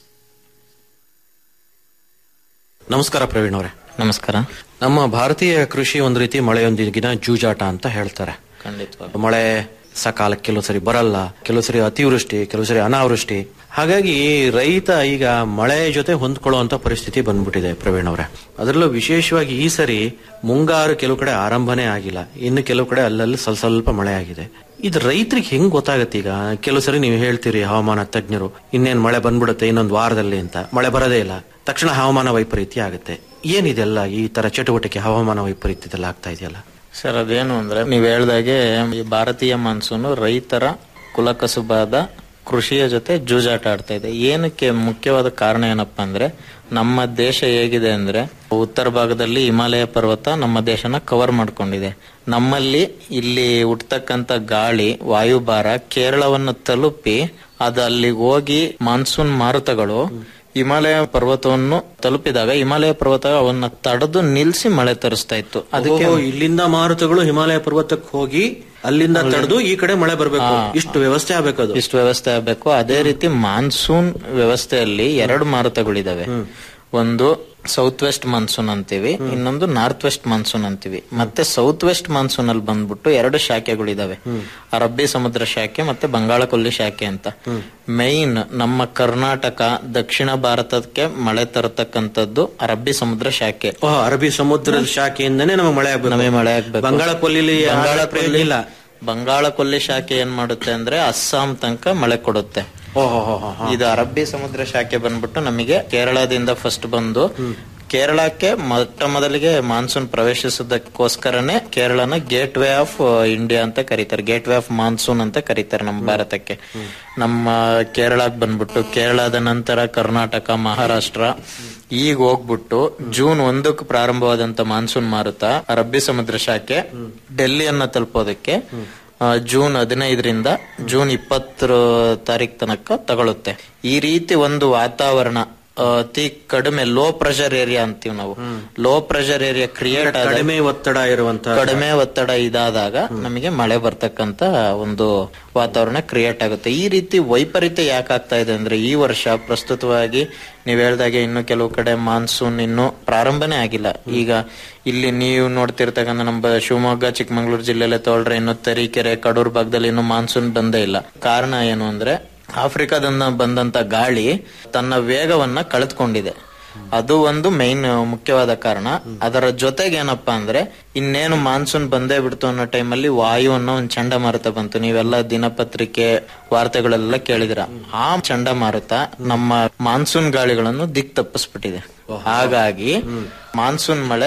ನಮಸ್ಕಾರ ಪ್ರವೀಣ್ ಅವರೇ ನಮಸ್ಕಾರ ನಮ್ಮ ಭಾರತೀಯ ಕೃಷಿ ಒಂದು ರೀತಿ ಮಳೆಯೊಂದಿಗಿನ ಜೂಜಾಟ ಅಂತ ಹೇಳ್ತಾರೆ ಖಂಡಿತವಾಗಿ ಮಳೆ ಸಕಾಲಕ್ಕೆ ಕೆಲವು ಸರಿ ಬರಲ್ಲ ಕೆಲವು ಸರಿ ಅತಿವೃಷ್ಟಿ ಕೆಲವು ಸರಿ ಅನಾವೃಷ್ಟಿ ಹಾಗಾಗಿ ರೈತ ಈಗ ಮಳೆ ಜೊತೆ ಹೊಂದ್ಕೊಳ್ಳುವಂತ ಪರಿಸ್ಥಿತಿ ಬಂದ್ಬಿಟ್ಟಿದೆ ಪ್ರವೀಣ್ ಅವರೇ ಅದರಲ್ಲೂ ವಿಶೇಷವಾಗಿ ಈ ಸರಿ ಮುಂಗಾರು ಕೆಲವು ಕಡೆ ಆರಂಭನೇ ಆಗಿಲ್ಲ ಇನ್ನು ಕೆಲವು ಕಡೆ ಅಲ್ಲಲ್ಲಿ ಸ್ವಲ್ಪ ಸ್ವಲ್ಪ ಮಳೆ ಆಗಿದೆ ಇದು ರೈತರಿಗೆ ಹೆಂಗ್ ಗೊತ್ತಾಗತ್ತೆ ಈಗ ಕೆಲವು ಸರಿ ನೀವು ಹೇಳ್ತೀರಿ ಹವಾಮಾನ ತಜ್ಞರು ಇನ್ನೇನ್ ಮಳೆ ಬಂದ್ಬಿಡುತ್ತೆ ಇನ್ನೊಂದು ವಾರದಲ್ಲಿ ಅಂತ ಮಳೆ ಬರೋದೇ ಇಲ್ಲ ತಕ್ಷಣ ಹವಾಮಾನ ವೈಪರೀತ್ಯ ಆಗುತ್ತೆ ಏನಿದೆಲ್ಲ ಈ ತರ ಚಟುವಟಿಕೆ ಹವಾಮಾನ ವೈಪರೀತ್ಯದಲ್ಲ ಆಗ್ತಾ ಇದೆಯಲ್ಲ ಸರ್ ಅದೇನು ಅಂದ್ರೆ ನೀವು ಹೇಳ್ದಾಗೆ ಈ ಭಾರತೀಯ ಮಾನ್ಸೂನು ರೈತರ ಕುಲಕಸುಬಾದ ಕೃಷಿಯ ಜೊತೆ ಜೂಜಾಟ ಆಡ್ತಾ ಇದೆ ಏನಕ್ಕೆ ಮುಖ್ಯವಾದ ಕಾರಣ ಏನಪ್ಪಾ ಅಂದ್ರೆ ನಮ್ಮ ದೇಶ ಹೇಗಿದೆ ಅಂದ್ರೆ ಉತ್ತರ ಭಾಗದಲ್ಲಿ ಹಿಮಾಲಯ ಪರ್ವತ ನಮ್ಮ ದೇಶನ ಕವರ್ ಮಾಡ್ಕೊಂಡಿದೆ ನಮ್ಮಲ್ಲಿ ಇಲ್ಲಿ ಹುಟ್ಟತಕ್ಕಂತ ಗಾಳಿ ವಾಯುಭಾರ ಕೇರಳವನ್ನು ತಲುಪಿ ಅದು ಅಲ್ಲಿಗೆ ಹೋಗಿ ಮಾನ್ಸೂನ್ ಮಾರುತಗಳು ಹಿಮಾಲಯ ಪರ್ವತವನ್ನು ತಲುಪಿದಾಗ ಹಿಮಾಲಯ ಪರ್ವತ ಅವನ್ನ ತಡೆದು ನಿಲ್ಸಿ ಮಳೆ ತರಿಸ್ತಾ ಇತ್ತು ಅದಕ್ಕೆ ಓಹೋ, ಇಲ್ಲಿಂದ ಮಾರುತಗಳು ಹಿಮಾಲಯ ಪರ್ವತಕ್ಕೆ ಹೋಗಿ ಅಲ್ಲಿಂದ ತಡೆದು ಈ ಕಡೆ ಮಳೆ ಬರಬೇಕು ಇಷ್ಟು ವ್ಯವಸ್ಥೆ ಆಗ್ಬೇಕದು ಇಷ್ಟು ವ್ಯವಸ್ಥೆ ಆಗಬೇಕು ಅದೇ ರೀತಿ ಮಾನ್ಸೂನ್ ವ್ಯವಸ್ಥೆಯಲ್ಲಿ ಎರಡು ಮಾರುತಗಳಿದಾವೆ ಒಂದು ಸೌತ್ ವೆಸ್ಟ್ ಮಾನ್ಸೂನ್ ಅಂತೀವಿ ಇನ್ನೊಂದು ನಾರ್ತ್ ವೆಸ್ಟ್ ಮಾನ್ಸೂನ್ ಅಂತೀವಿ ಮತ್ತೆ ಸೌತ್ ವೆಸ್ಟ್ ಮಾನ್ಸೂನ್ ಅಲ್ಲಿ ಬಂದ್ಬಿಟ್ಟು ಎರಡು ಶಾಖೆಗಳಿದಾವೆ ಅರಬ್ಬಿ ಸಮುದ್ರ ಶಾಖೆ ಮತ್ತೆ ಬಂಗಾಳ ಕೊಲ್ಲಿ ಶಾಖೆ ಅಂತ ಮೈನ್ ನಮ್ಮ ಕರ್ನಾಟಕ ದಕ್ಷಿಣ ಭಾರತಕ್ಕೆ ಮಳೆ ತರತಕ್ಕಂಥದ್ದು ಅರಬ್ಬಿ ಸಮುದ್ರ ಶಾಖೆ ಓಹ್ ಅರಬ್ಬಿ ಸಮುದ್ರದ ಶಾಖೆಯಿಂದನೇ ನಮಗೆ ಮಳೆ ಆಗ್ಬೇಕು ನಮಗೆ ಮಳೆ ಆಗ್ಬೇಕು ಬಂಗಾಳ ಕೊಲ್ಲಿಲಿ ಬಂಗಾಳ ಪ್ರಯೋಜನ ಇಲ್ಲ ಬಂಗಾಳ ಕೊಲ್ಲಿ ಶಾಖೆ ಏನ್ ಮಾಡುತ್ತೆ ಅಂದ್ರೆ ಅಸ್ಸಾಂ ತನಕ ಮಳೆ ಕೊಡುತ್ತೆ ಓಹೋ ಹೋ ಹೋ ಇದು ಅರಬ್ಬಿ ಸಮುದ್ರ ಶಾಖೆ ಬಂದ್ಬಿಟ್ಟು ನಮಗೆ ಕೇರಳದಿಂದ ಫಸ್ಟ್ ಬಂದು ಕೇರಳಕ್ಕೆ ಮೊಟ್ಟ ಮೊದಲಿಗೆ ಮಾನ್ಸೂನ್ ಪ್ರವೇಶಿಸೋದಕ್ಕೋಸ್ಕರನೇ ಕೇರಳನ ಗೇಟ್ ವೇ ಆಫ್ ಇಂಡಿಯಾ ಅಂತ ಕರೀತಾರೆ ಗೇಟ್ ವೇ ಆಫ್ ಮಾನ್ಸೂನ್ ಅಂತ ಕರೀತಾರೆ ನಮ್ಮ ಭಾರತಕ್ಕೆ ನಮ್ಮ ಕೇರಳಕ್ಕೆ ಬಂದ್ಬಿಟ್ಟು ಕೇರಳದ ನಂತರ ಕರ್ನಾಟಕ ಮಹಾರಾಷ್ಟ್ರ ಈಗ ಹೋಗ್ಬಿಟ್ಟು ಜೂನ್ ಒಂದಕ್ಕೆ ಪ್ರಾರಂಭವಾದಂತ ಮಾನ್ಸೂನ್ ಮಾರುತ ಅರಬ್ಬಿ ಸಮುದ್ರ ಶಾಖೆ ಡೆಲ್ಲಿಯನ್ನ ತಲುಪೋದಕ್ಕೆ ಆ, ಜೂನ್ ಹದಿನೈದರಿಂದ ಜೂನ್ ಇಪ್ಪತ್ತರ ತಾರೀಕ್ ತನಕ ತಗೊಳುತ್ತೆ ಈ ರೀತಿ ಒಂದು ವಾತಾವರಣ ಆ, ಅತಿ ಕಡಿಮೆ ಲೋ ಪ್ರೆಷರ್ ಏರಿಯಾ ಅಂತೀವಿ ನಾವು ಲೋ ಪ್ರೆಷರ್ ಏರಿಯಾ ಕ್ರಿಯೇಟ್ ಕಡಿಮೆ ಒತ್ತಡ ಇರುವಂತ ಕಡಿಮೆ ಒತ್ತಡ ಇದಾದಾಗ ನಮಗೆ ಮಳೆ ಬರ್ತಕ್ಕಂತ ಒಂದು ವಾತಾವರಣ ಕ್ರಿಯೇಟ್ ಆಗುತ್ತೆ ಈ ರೀತಿ ವೈಪರೀತ್ಯ ಯಾಕೆ ಆಗ್ತಾ ಇದೆ ಅಂದ್ರೆ ಈ ವರ್ಷ ಪ್ರಸ್ತುತವಾಗಿ ನೀವ್ ಹೇಳ್ದಾಗೆ ಇನ್ನು ಕೆಲವು ಕಡೆ ಮಾನ್ಸೂನ್ ಇನ್ನು ಪ್ರಾರಂಭನೇ ಆಗಿಲ್ಲ ಈಗ ಇಲ್ಲಿ ನೀವು ನೋಡ್ತಿರ್ತಕ್ಕಂಥ ನಮ್ಮ ಶಿವಮೊಗ್ಗ ಚಿಕ್ಕಮಗಳೂರು ಜಿಲ್ಲೆಲೆ ತಗೊಳ್ರೆ ಇನ್ನು ತರೀಕೆರೆ ಕಡೂರು ಭಾಗದಲ್ಲಿ ಇನ್ನು ಮಾನ್ಸೂನ್ ಬಂದೇ ಇಲ್ಲ ಕಾರಣ ಏನು ಅಂದ್ರೆ ಆಫ್ರಿಕಾದಿಂದ ಬಂದಂತ ಗಾಳಿ ತನ್ನ ವೇಗವನ್ನ ಕಳೆದುಕೊಂಡಿದೆ ಅದು ಒಂದು ಮೈನ್ ಮುಖ್ಯವಾದ ಕಾರಣ ಅದರ ಜೊತೆಗೆ ಏನಪ್ಪಾ ಅಂದ್ರೆ ಇನ್ನೇನು ಮಾನ್ಸೂನ್ ಬಂದೇ ಬಿಡ್ತು ಅನ್ನೋ ಟೈಮಲ್ಲಿ ವಾಯು ಅನ್ನೋ ಒಂದು ಚಂಡಮಾರುತ ಬಂತು ನೀವೆಲ್ಲ ದಿನಪತ್ರಿಕೆ ವಾರ್ತೆಗಳೆಲ್ಲ ಕೇಳಿದಿರ ಆ ಚಂಡಮಾರುತ ನಮ್ಮ ಮಾನ್ಸೂನ್ ಗಾಳಿಗಳನ್ನು ದಿಕ್ ತಪ್ಪಿಸ್ಬಿಟ್ಟಿದೆ ಹಾಗಾಗಿ ಮಾನ್ಸೂನ್ ಮಳೆ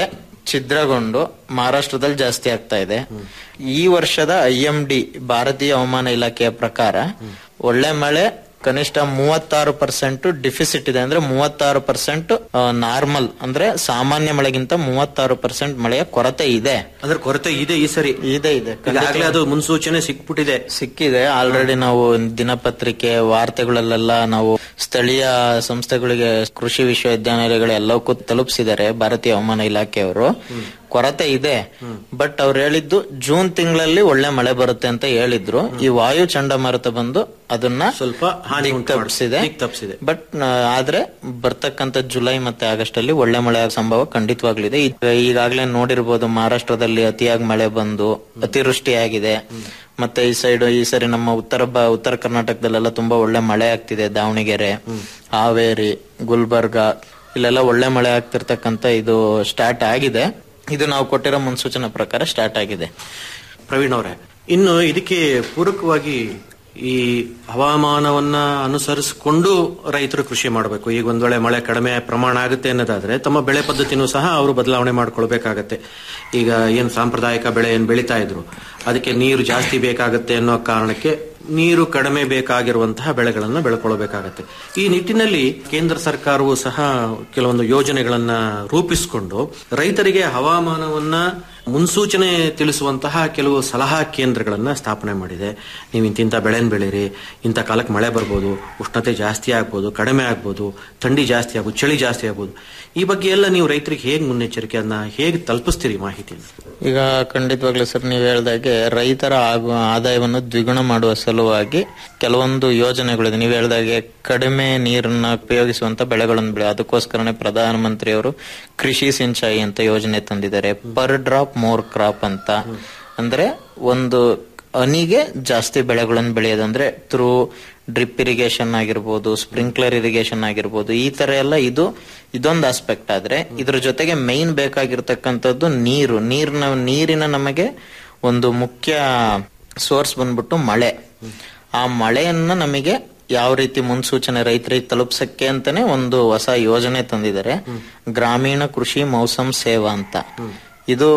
ಛಿದ್ರಗೊಂಡು ಮಹಾರಾಷ್ಟ್ರದಲ್ಲಿ ಜಾಸ್ತಿ ಆಗ್ತಾ ಇದೆ ಈ ವರ್ಷದ ಐ ಎಂ ಡಿ ಭಾರತೀಯ ಹವಾಮಾನ ಇಲಾಖೆಯ ಪ್ರಕಾರ ಒಳ್ಳೆ ಮಳೆ ಕನಿಷ್ಠ ಮೂವತ್ತಾರು ಪರ್ಸೆಂಟ್ ಡಿಫಿಸಿಟ್ ಇದೆ ಅಂದ್ರೆ ಮೂವತ್ತಾರು ಪರ್ಸೆಂಟ್ ನಾರ್ಮಲ್ ಅಂದ್ರೆ ಸಾಮಾನ್ಯ ಮಳೆಗಿಂತ ಮೂವತ್ತಾರು ಪರ್ಸೆಂಟ್ ಮಳೆಯ ಕೊರತೆ ಇದೆ ಅದ್ರ ಕೊರತೆ ಇದೆ ಈ ಸರಿ ಇದೆ ಇದೆ ಈಗಾಗಲೇ ಅದು ಮುನ್ಸೂಚನೆ ಸಿಕ್ಬಿಟ್ಟಿದೆ ಸಿಕ್ಕಿದೆ ಆಲ್ರೆಡಿ ನಾವು ದಿನಪತ್ರಿಕೆ ವಾರ್ತೆಗಳಲ್ಲೆಲ್ಲ ನಾವು ಸ್ಥಳೀಯ ಸಂಸ್ಥೆಗಳಿಗೆ ಕೃಷಿ ವಿಶ್ವವಿದ್ಯಾನಿಲಯಗಳು ಎಲ್ಲವಕ್ಕೂ ತಲುಪಿಸಿದ್ದಾರೆ ಭಾರತೀಯ ಹವಾಮಾನ ಇಲಾಖೆಯವರು ಕೊರತೆ ಇದೆ ಬಟ್ ಅವ್ರು ಹೇಳಿದ್ದು ಜೂನ್ ತಿಂಗಳಲ್ಲಿ ಒಳ್ಳೆ ಮಳೆ ಬರುತ್ತೆ ಅಂತ ಹೇಳಿದ್ರು ಈ ವಾಯು ಚಂಡಮಾರುತ ಬಂದು ಅದನ್ನ ಸ್ವಲ್ಪ ಹಾನಿ ಉಂಟು ಮಾಡ್- ತಪ್ಪಿಸಿದೆ ದಿಕ್ಕ್ ತಪ್ಪಿಸಿದೆ. ಬಟ್ ಆದ್ರೆ ಬರ್ತಕ್ಕಂತ ಜುಲೈ ಮತ್ತೆ ಆಗಸ್ಟ್ ಅಲ್ಲಿ ಒಳ್ಳೆ ಮಳೆ ಆಗೋ ಸಂಭವ ಖಂಡಿತವಾಗ್ಲಿದೆ ಈಗ- ಈಗಾಗ್ಲೇ ನೋಡಿರ್ಬೋದು ಮಹಾರಾಷ್ಟ್ರದಲ್ಲಿ ಅತಿಯಾಗಿ ಮಳೆ ಬಂದು ಅತಿವೃಷ್ಟಿ ಆಗಿದೆ ಮತ್ತೆ ಈ ಸೈಡ್ ಈ ಸರಿ ನಮ್ಮ ಉತ್ತರ ಬ- ಉತ್ತರ ಕರ್ನಾಟಕದಲ್ಲೆಲ್ಲ ತುಂಬಾ ಒಳ್ಳೆ ಮಳೆ ಆಗ್ತಿದೆ ದಾವಣಗೆರೆ ಹಾವೇರಿ ಗುಲ್ಬರ್ಗ ಇಲ್ಲೆಲ್ಲ ಒಳ್ಳೆ ಮಳೆ ಆಗ್ತಿರ್ತಕ್ಕಂತ ಇದು ಸ್ಟಾರ್ಟ್ ಆಗಿದೆ ಇದು ನಾವು ಕೊಟ್ಟಿರೋ ಮುನ್ಸೂಚನೆ ಪ್ರಕಾರ ಸ್ಟಾರ್ಟ್ ಆಗಿದೆ ಪ್ರವೀಣ್ ಅವರೇ ಇನ್ನು ಇದಕ್ಕೆ ಪೂರಕವಾಗಿ ಈ ಹವಾಮಾನವನ್ನ ಅನುಸರಿಸಿಕೊಂಡು ರೈತರು ಕೃಷಿ ಮಾಡಬೇಕು ಈಗ ಒಂದ್ ವೇಳೆ ಮಳೆ ಕಡಿಮೆ ಪ್ರಮಾಣ ಆಗುತ್ತೆ ಅನ್ನೋದಾದ್ರೆ ತಮ್ಮ ಬೆಳೆ ಪದ್ಧತಿನೂ ಸಹ ಅವರು ಬದಲಾವಣೆ ಮಾಡ್ಕೊಳ್ಬೇಕಾಗತ್ತೆ ಈಗ ಏನ್ ಸಾಂಪ್ರದಾಯಿಕ ಬೆಳೆ ಏನ್ ಬೆಳೀತಾ ಇದ್ರು ಅದಕ್ಕೆ ನೀರು ಜಾಸ್ತಿ ಬೇಕಾಗುತ್ತೆ ಅನ್ನೋ ಕಾರಣಕ್ಕೆ ನೀರು ಕಡಿಮೆ ಬೇಕಾಗಿರುವಂತಹ ಬೆಳೆಗಳನ್ನ ಬೆಳ್ಕೊಳ್ಬೇಕಾಗತ್ತೆ ಈ ನಿಟ್ಟಿನಲ್ಲಿ ಕೇಂದ್ರ ಸರ್ಕಾರವು ಸಹ ಕೆಲವೊಂದು ಯೋಜನೆಗಳನ್ನ ರೂಪಿಸಿಕೊಂಡು ರೈತರಿಗೆ ಹವಾಮಾನವನ್ನ ಮುನ್ಸೂಚನೆ ತಿಳಿಸುವಂತಹ ಕೆಲವು ಸಲಹಾ ಕೇಂದ್ರಗಳನ್ನ ಸ್ಥಾಪನೆ ಮಾಡಿದೆ ನೀವು ಇಂತಿಂತ ಬೆಳೆನ್ ಬೆಳೀರಿ ಇಂಥ ಕಾಲಕ್ಕೆ ಮಳೆ ಬರ್ಬೋದು ಉಷ್ಣತೆ ಜಾಸ್ತಿ ಆಗ್ಬೋದು ಕಡಿಮೆ ಆಗ್ಬೋದು ಥಂಡಿ ಜಾಸ್ತಿ ಆಗ್ಬೋದು ಚಳಿ ಜಾಸ್ತಿ ಆಗ್ಬೋದು ಈ ಬಗ್ಗೆ ಎಲ್ಲ ನೀವು ರೈತರಿಗೆ ಹೇಗೆ ಮುನ್ನೆಚ್ಚರಿಕೆಯನ್ನ ಹೇಗೆ ತಲುಪಿಸ್ತೀರಿ ಮಾಹಿತಿಯನ್ನು ಈಗ ಖಂಡಿತವಾಗ್ಲೂ ಸರ್ ನೀವು ಹೇಳ್ದಾಗೆ ರೈತರ ಆಗುವ ಆದಾಯವನ್ನು ದ್ವಿಗುಣ ಮಾಡುವ ಸಲುವಾಗಿ ಕೆಲವೊಂದು ಯೋಜನೆಗಳಿದೆ ನೀವು ಹೇಳ್ದಾಗೆ ಕಡಿಮೆ ನೀರನ್ನ ಉಪಯೋಗಿಸುವಂತ ಬೆಳೆಗಳನ್ನು ಬೆಳೆ ಅದಕ್ಕೋಸ್ಕರನೇ ಪ್ರಧಾನಮಂತ್ರಿಯವರು ಕೃಷಿ ಸಿಂಚಾಯಿ ಅಂತ ಯೋಜನೆ ತಂದಿದ್ದಾರೆ ಪರ್ ಡ್ರಾಪ್ ಮೋರ್ ಕ್ರಾಪ್ ಅಂತ ಅಂದ್ರೆ ಒಂದು ಹನಿಗೆ ಜಾಸ್ತಿ ಬೆಳೆಗಳನ್ನು ಬೆಳೆಯೋದಂದ್ರೆ ಥ್ರೂ ಡ್ರಿಪ್ ಇರಿಗೇಷನ್ ಆಗಿರ್ಬೋದು ಸ್ಪ್ರಿಂಕ್ಲರ್ ಇರಿಗೇಷನ್ ಆಗಿರ್ಬೋದು ಈ ತರ ಎಲ್ಲ ಇದು ಇದೊಂದು ಆಸ್ಪೆಕ್ಟ್ ಆದ್ರೆ ಇದ್ರ ಜೊತೆಗೆ ಮೈನ್ ಬೇಕಾಗಿರ್ತಕ್ಕಂಥದ್ದು ನೀರು ನೀರಿನ ನೀರಿನ ನಮಗೆ ಒಂದು ಮುಖ್ಯ ಸೋರ್ಸ್ ಬಂದ್ಬಿಟ್ಟು ಮಳೆ ಆ ಮಳೆಯನ್ನ ನಮಗೆ ಯಾವ ರೀತಿ ಮುನ್ಸೂಚನೆ ರೈತರಿಗೆ ತಲುಪ್ಸಕ್ಕೆ ಅಂತಾನೆ ಒಂದು ಹೊಸ ಯೋಜನೆ ತಂದಿದ್ದಾರೆ ಗ್ರಾಮೀಣ ಕೃಷಿ ಮೌಸಮ್ ಸೇವಾ ಅಂತ ಇದು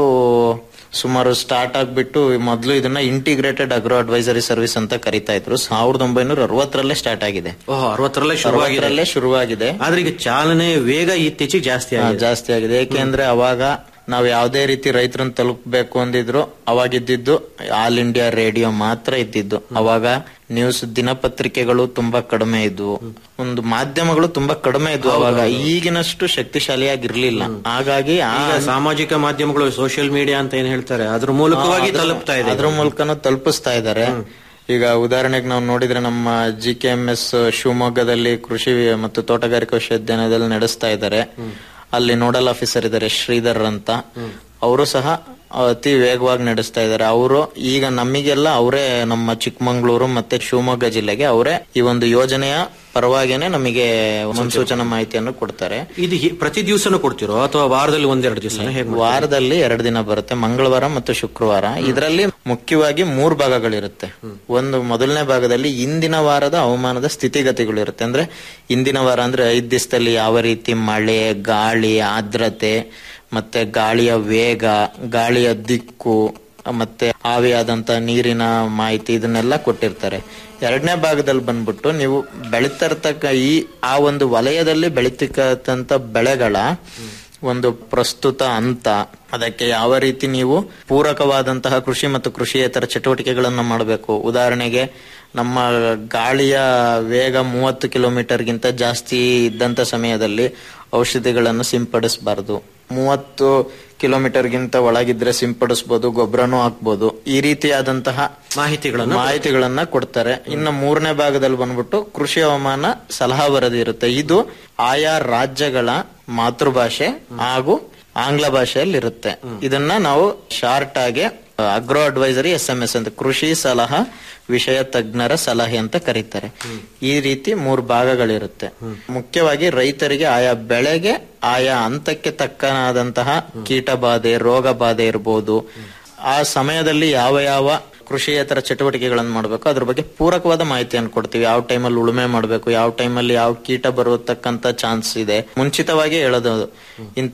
ಸುಮಾರು ಸ್ಟಾರ್ಟ್ ಆಗ್ಬಿಟ್ಟು ಮೊದಲು ಇದನ್ನ ಇಂಟಿಗ್ರೇಟೆಡ್ ಅಗ್ರೋ ಅಡ್ವೈಸರಿ ಸರ್ವಿಸ್ ಅಂತ ಕರಿತಾ ಇದ್ರು ಸಾವಿರದ ಒಂಬೈನೂರ ಅರವತ್ತರಲ್ಲೇ ಸ್ಟಾರ್ಟ್ ಆಗಿದೆ ಓಹ್ ಅರವತ್ತರಲ್ಲೇ ಶುರುವಾಗಿದೆ ಅರವತ್ತರಲ್ಲೇ ಶುರುವಾಗಿದೆ ಆದ್ರೆ ಈಗ ಚಾಲನೆ ವೇಗ ಇತ್ತೀಚೆಗೆ ಜಾಸ್ತಿ ಹಾ, ಆಗಿದೆ ಜಾಸ್ತಿ ಆಗಿದೆ ಏಕೆಂದ್ರೆ ಅವಾಗ ನಾವ್ ಯಾವ್ದೇ ರೀತಿ ರೈತರನ್ನ ತಲುಪಬೇಕು ಅಂದಿದ್ರು ಅವಾಗಿದ್ದಿದ್ದು ಆಲ್ ಇಂಡಿಯಾ ರೇಡಿಯೋ ಮಾತ್ರ ಇದ್ದಿದ್ದು ಅವಾಗ ನ್ಯೂಸ್ ದಿನಪತ್ರಿಕೆಗಳು ತುಂಬಾ ಕಡಿಮೆ ಇದ್ವು ಒಂದು ಮಾಧ್ಯಮಗಳು ತುಂಬಾ ಕಡಿಮೆ ಇದ್ವು ಅವಾಗ ಈಗಿನಷ್ಟು ಶಕ್ತಿಶಾಲಿಯಾಗಿರ್ಲಿಲ್ಲ ಹಾಗಾಗಿ ಆ ಈಗ ಸಾಮಾಜಿಕ ಮಾಧ್ಯಮಗಳು ಸೋಷಿಯಲ್ ಮೀಡಿಯಾ ಅಂತ ಏನ್ ಹೇಳ್ತಾರೆ ಅದ್ರ ಮೂಲಕವಾಗಿ ಅದ್ರ- ತಲುಪ್ತಾ ಇದೆ ಅದ್ರ ಮೂಲಕನೂ ತಲುಪಿಸ್ತಾ ಇದ್ದಾರೆ ಈಗ ಉದಾಹರಣೆಗೆ ನಾವು ನೋಡಿದ್ರೆ ನಮ್ಮ ಜಿ ಕೆ ಎಂ ಎಸ್ ಶಿವಮೊಗ್ಗದಲ್ಲಿ ಕೃಷಿ ಮತ್ತು ತೋಟಗಾರಿಕಾ ವಿಶ್ವವಿದ್ಯಾಲಯದಲ್ಲಿ ನಡೆಸ್ತಾ ಇದ್ದಾರೆ ಅಲ್ಲಿ ನೋಡಲ್ ಆಫೀಸರ್ ಇದ್ದಾರೆ ಶ್ರೀಧರ್ ಅಂತ ಅವರು ಸಹ ಅತಿ ವೇಗವಾಗಿ ನಡೆಸ್ತಾ ಇದ್ದಾರೆ ಅವರು ಈಗ ನಮಗೆಲ್ಲ ಅವರೇ ನಮ್ಮ ಚಿಕ್ಕಮಂಗ್ಳೂರು ಮತ್ತೆ ಶಿವಮೊಗ್ಗ ಜಿಲ್ಲೆಗೆ ಅವರೇ ಈ ಒಂದು ಯೋಜನೆಯ ಪರವಾಗಿನೇ ನಮಗೆ ಮುನ್ಸೂಚನಾ ಮಾಹಿತಿಯನ್ನು ಕೊಡ್ತಾರೆ ಇದು ಹಿ- ಪ್ರತಿ ದಿವಸನೂ ಕೊಡ್ತಿರೋ ಅಥವಾ ವಾರದಲ್ಲಿ ಒಂದೆರಡು ದಿವಸ ಹೇಗೆ ವಾರದಲ್ಲಿ ಎರಡು ದಿನ ಬರುತ್ತೆ ಮಂಗಳವಾರ ಮತ್ತು ಶುಕ್ರವಾರ ಇದರಲ್ಲಿ ಮುಖ್ಯವಾಗಿ ಮೂರು ಭಾಗಗಳಿರುತ್ತೆ ಒಂದು ಮೊದಲನೇ ಭಾಗದಲ್ಲಿ ಇಂದಿನ ವಾರದ ಹವಾಮಾನದ ಸ್ಥಿತಿಗತಿಗಳು ಇರುತ್ತೆ ಅಂದ್ರೆ ಇಂದಿನ ವಾರ ಅಂದ್ರೆ ಐದ್ ದಿವಸದಲ್ಲಿ ಯಾವ ರೀತಿ ಮಳೆ ಗಾಳಿ ಆರ್ದ್ರತೆ ಮತ್ತೆ ಗಾಳಿಯ ವೇಗ ಗಾಳಿಯ ದಿಕ್ಕು ಮತ್ತೆ ಆವಿಯಾದಂತ ನೀರಿನ ಮಾಹಿತಿ ಇದನ್ನೆಲ್ಲ ಕೊಟ್ಟಿರ್ತಾರೆ ಎರಡನೇ ಭಾಗದಲ್ಲಿ ಬಂದ್ಬಿಟ್ಟು ನೀವು ಬೆಳೀತಾ ಇರ್ತಕ್ಕ ಈ ಆ ಒಂದು ವಲಯದಲ್ಲಿ ಬೆಳೀತಕ್ಕಂತ ಬೆಳೆಗಳ ಒಂದು ಪ್ರಸ್ತುತ ಹಂತ ಅದಕ್ಕೆ ಯಾವ ರೀತಿ ನೀವು ಪೂರಕವಾದಂತಹ ಕೃಷಿ ಮತ್ತು ಕೃಷಿಯೇತರ ಚಟುವಟಿಕೆಗಳನ್ನು ಮಾಡಬೇಕು ಉದಾಹರಣೆಗೆ ನಮ್ಮ ಗಾಳಿಯ ವೇಗ ಮೂವತ್ತು ಕಿಲೋಮೀಟರ್ಗಿಂತ ಜಾಸ್ತಿ ಇದ್ದಂತ ಸಮಯದಲ್ಲಿ ಔಷಧಿಗಳನ್ನು ಸಿಂಪಡಿಸಬಾರದು ಮೂವತ್ತು ಕಿಲೋಮೀಟರ್ಗಿಂತ ಒಳಗಿದ್ರೆ ಸಿಂಪಡಿಸಬಹುದು ಗೊಬ್ಬರನೂ ಹಾಕ್ಬೋದು ಈ ರೀತಿಯಾದಂತಹ ಮಾಹಿತಿಗಳನ್ನು ಮಾಹಿತಿಗಳನ್ನ ಕೊಡ್ತಾರೆ ಇನ್ನು ಮೂರನೇ ಭಾಗದಲ್ಲಿ ಬಂದ್ಬಿಟ್ಟು ಕೃಷಿ ಹವಾಮಾನ ಸಲಹಾ ವರದಿ ಇರುತ್ತೆ ಇದು ಆಯಾ ರಾಜ್ಯಗಳ ಮಾತೃಭಾಷೆ ಹಾಗೂ ಆಂಗ್ಲ ಭಾಷೆಯಲ್ಲಿ ಇರುತ್ತೆ ಇದನ್ನ ನಾವು ಶಾರ್ಟ್ ಆಗಿ agro advisory S M S ಅಂತ ಕೃಷಿ ಸಲಹಾ ವಿಷಯ ತಜ್ಞರ ಸಲಹೆ ಅಂತ ಕರೀತಾರೆ ಈ ರೀತಿ ಮೂರು ಭಾಗಗಳಿರುತ್ತೆ ಮುಖ್ಯವಾಗಿ ರೈತರಿಗೆ ಆಯಾ ಬೆಳೆಗೆ ಆಯಾ ಹಂತಕ್ಕೆ ತಕ್ಕನಾದಂತಹ ಕೀಟ ಬಾಧೆ ರೋಗ ಬಾಧೆ ಇರಬಹುದು ಆ ಸಮಯದಲ್ಲಿ ಯಾವ ಯಾವ ಕೃಷಿಯೇತರ ಚಟುವಟಿಕೆಗಳನ್ನು ಮಾಡಬೇಕು ಅದ್ರ ಬಗ್ಗೆ ಪೂರಕವಾದ ಮಾಹಿತಿಯನ್ನು ಕೊಡ್ತೀವಿ ಯಾವ ಟೈಮಲ್ಲಿ ಉಳುಮೆ ಮಾಡಬೇಕು ಯಾವ ಟೈಮಲ್ಲಿ ಯಾವ ಕೀಟ ಬರತಕ್ಕಂತ ಚಾನ್ಸ್ ಇದೆ ಮುಂಚಿತವಾಗಿ ಹೇಳೋದು ಇಂಥ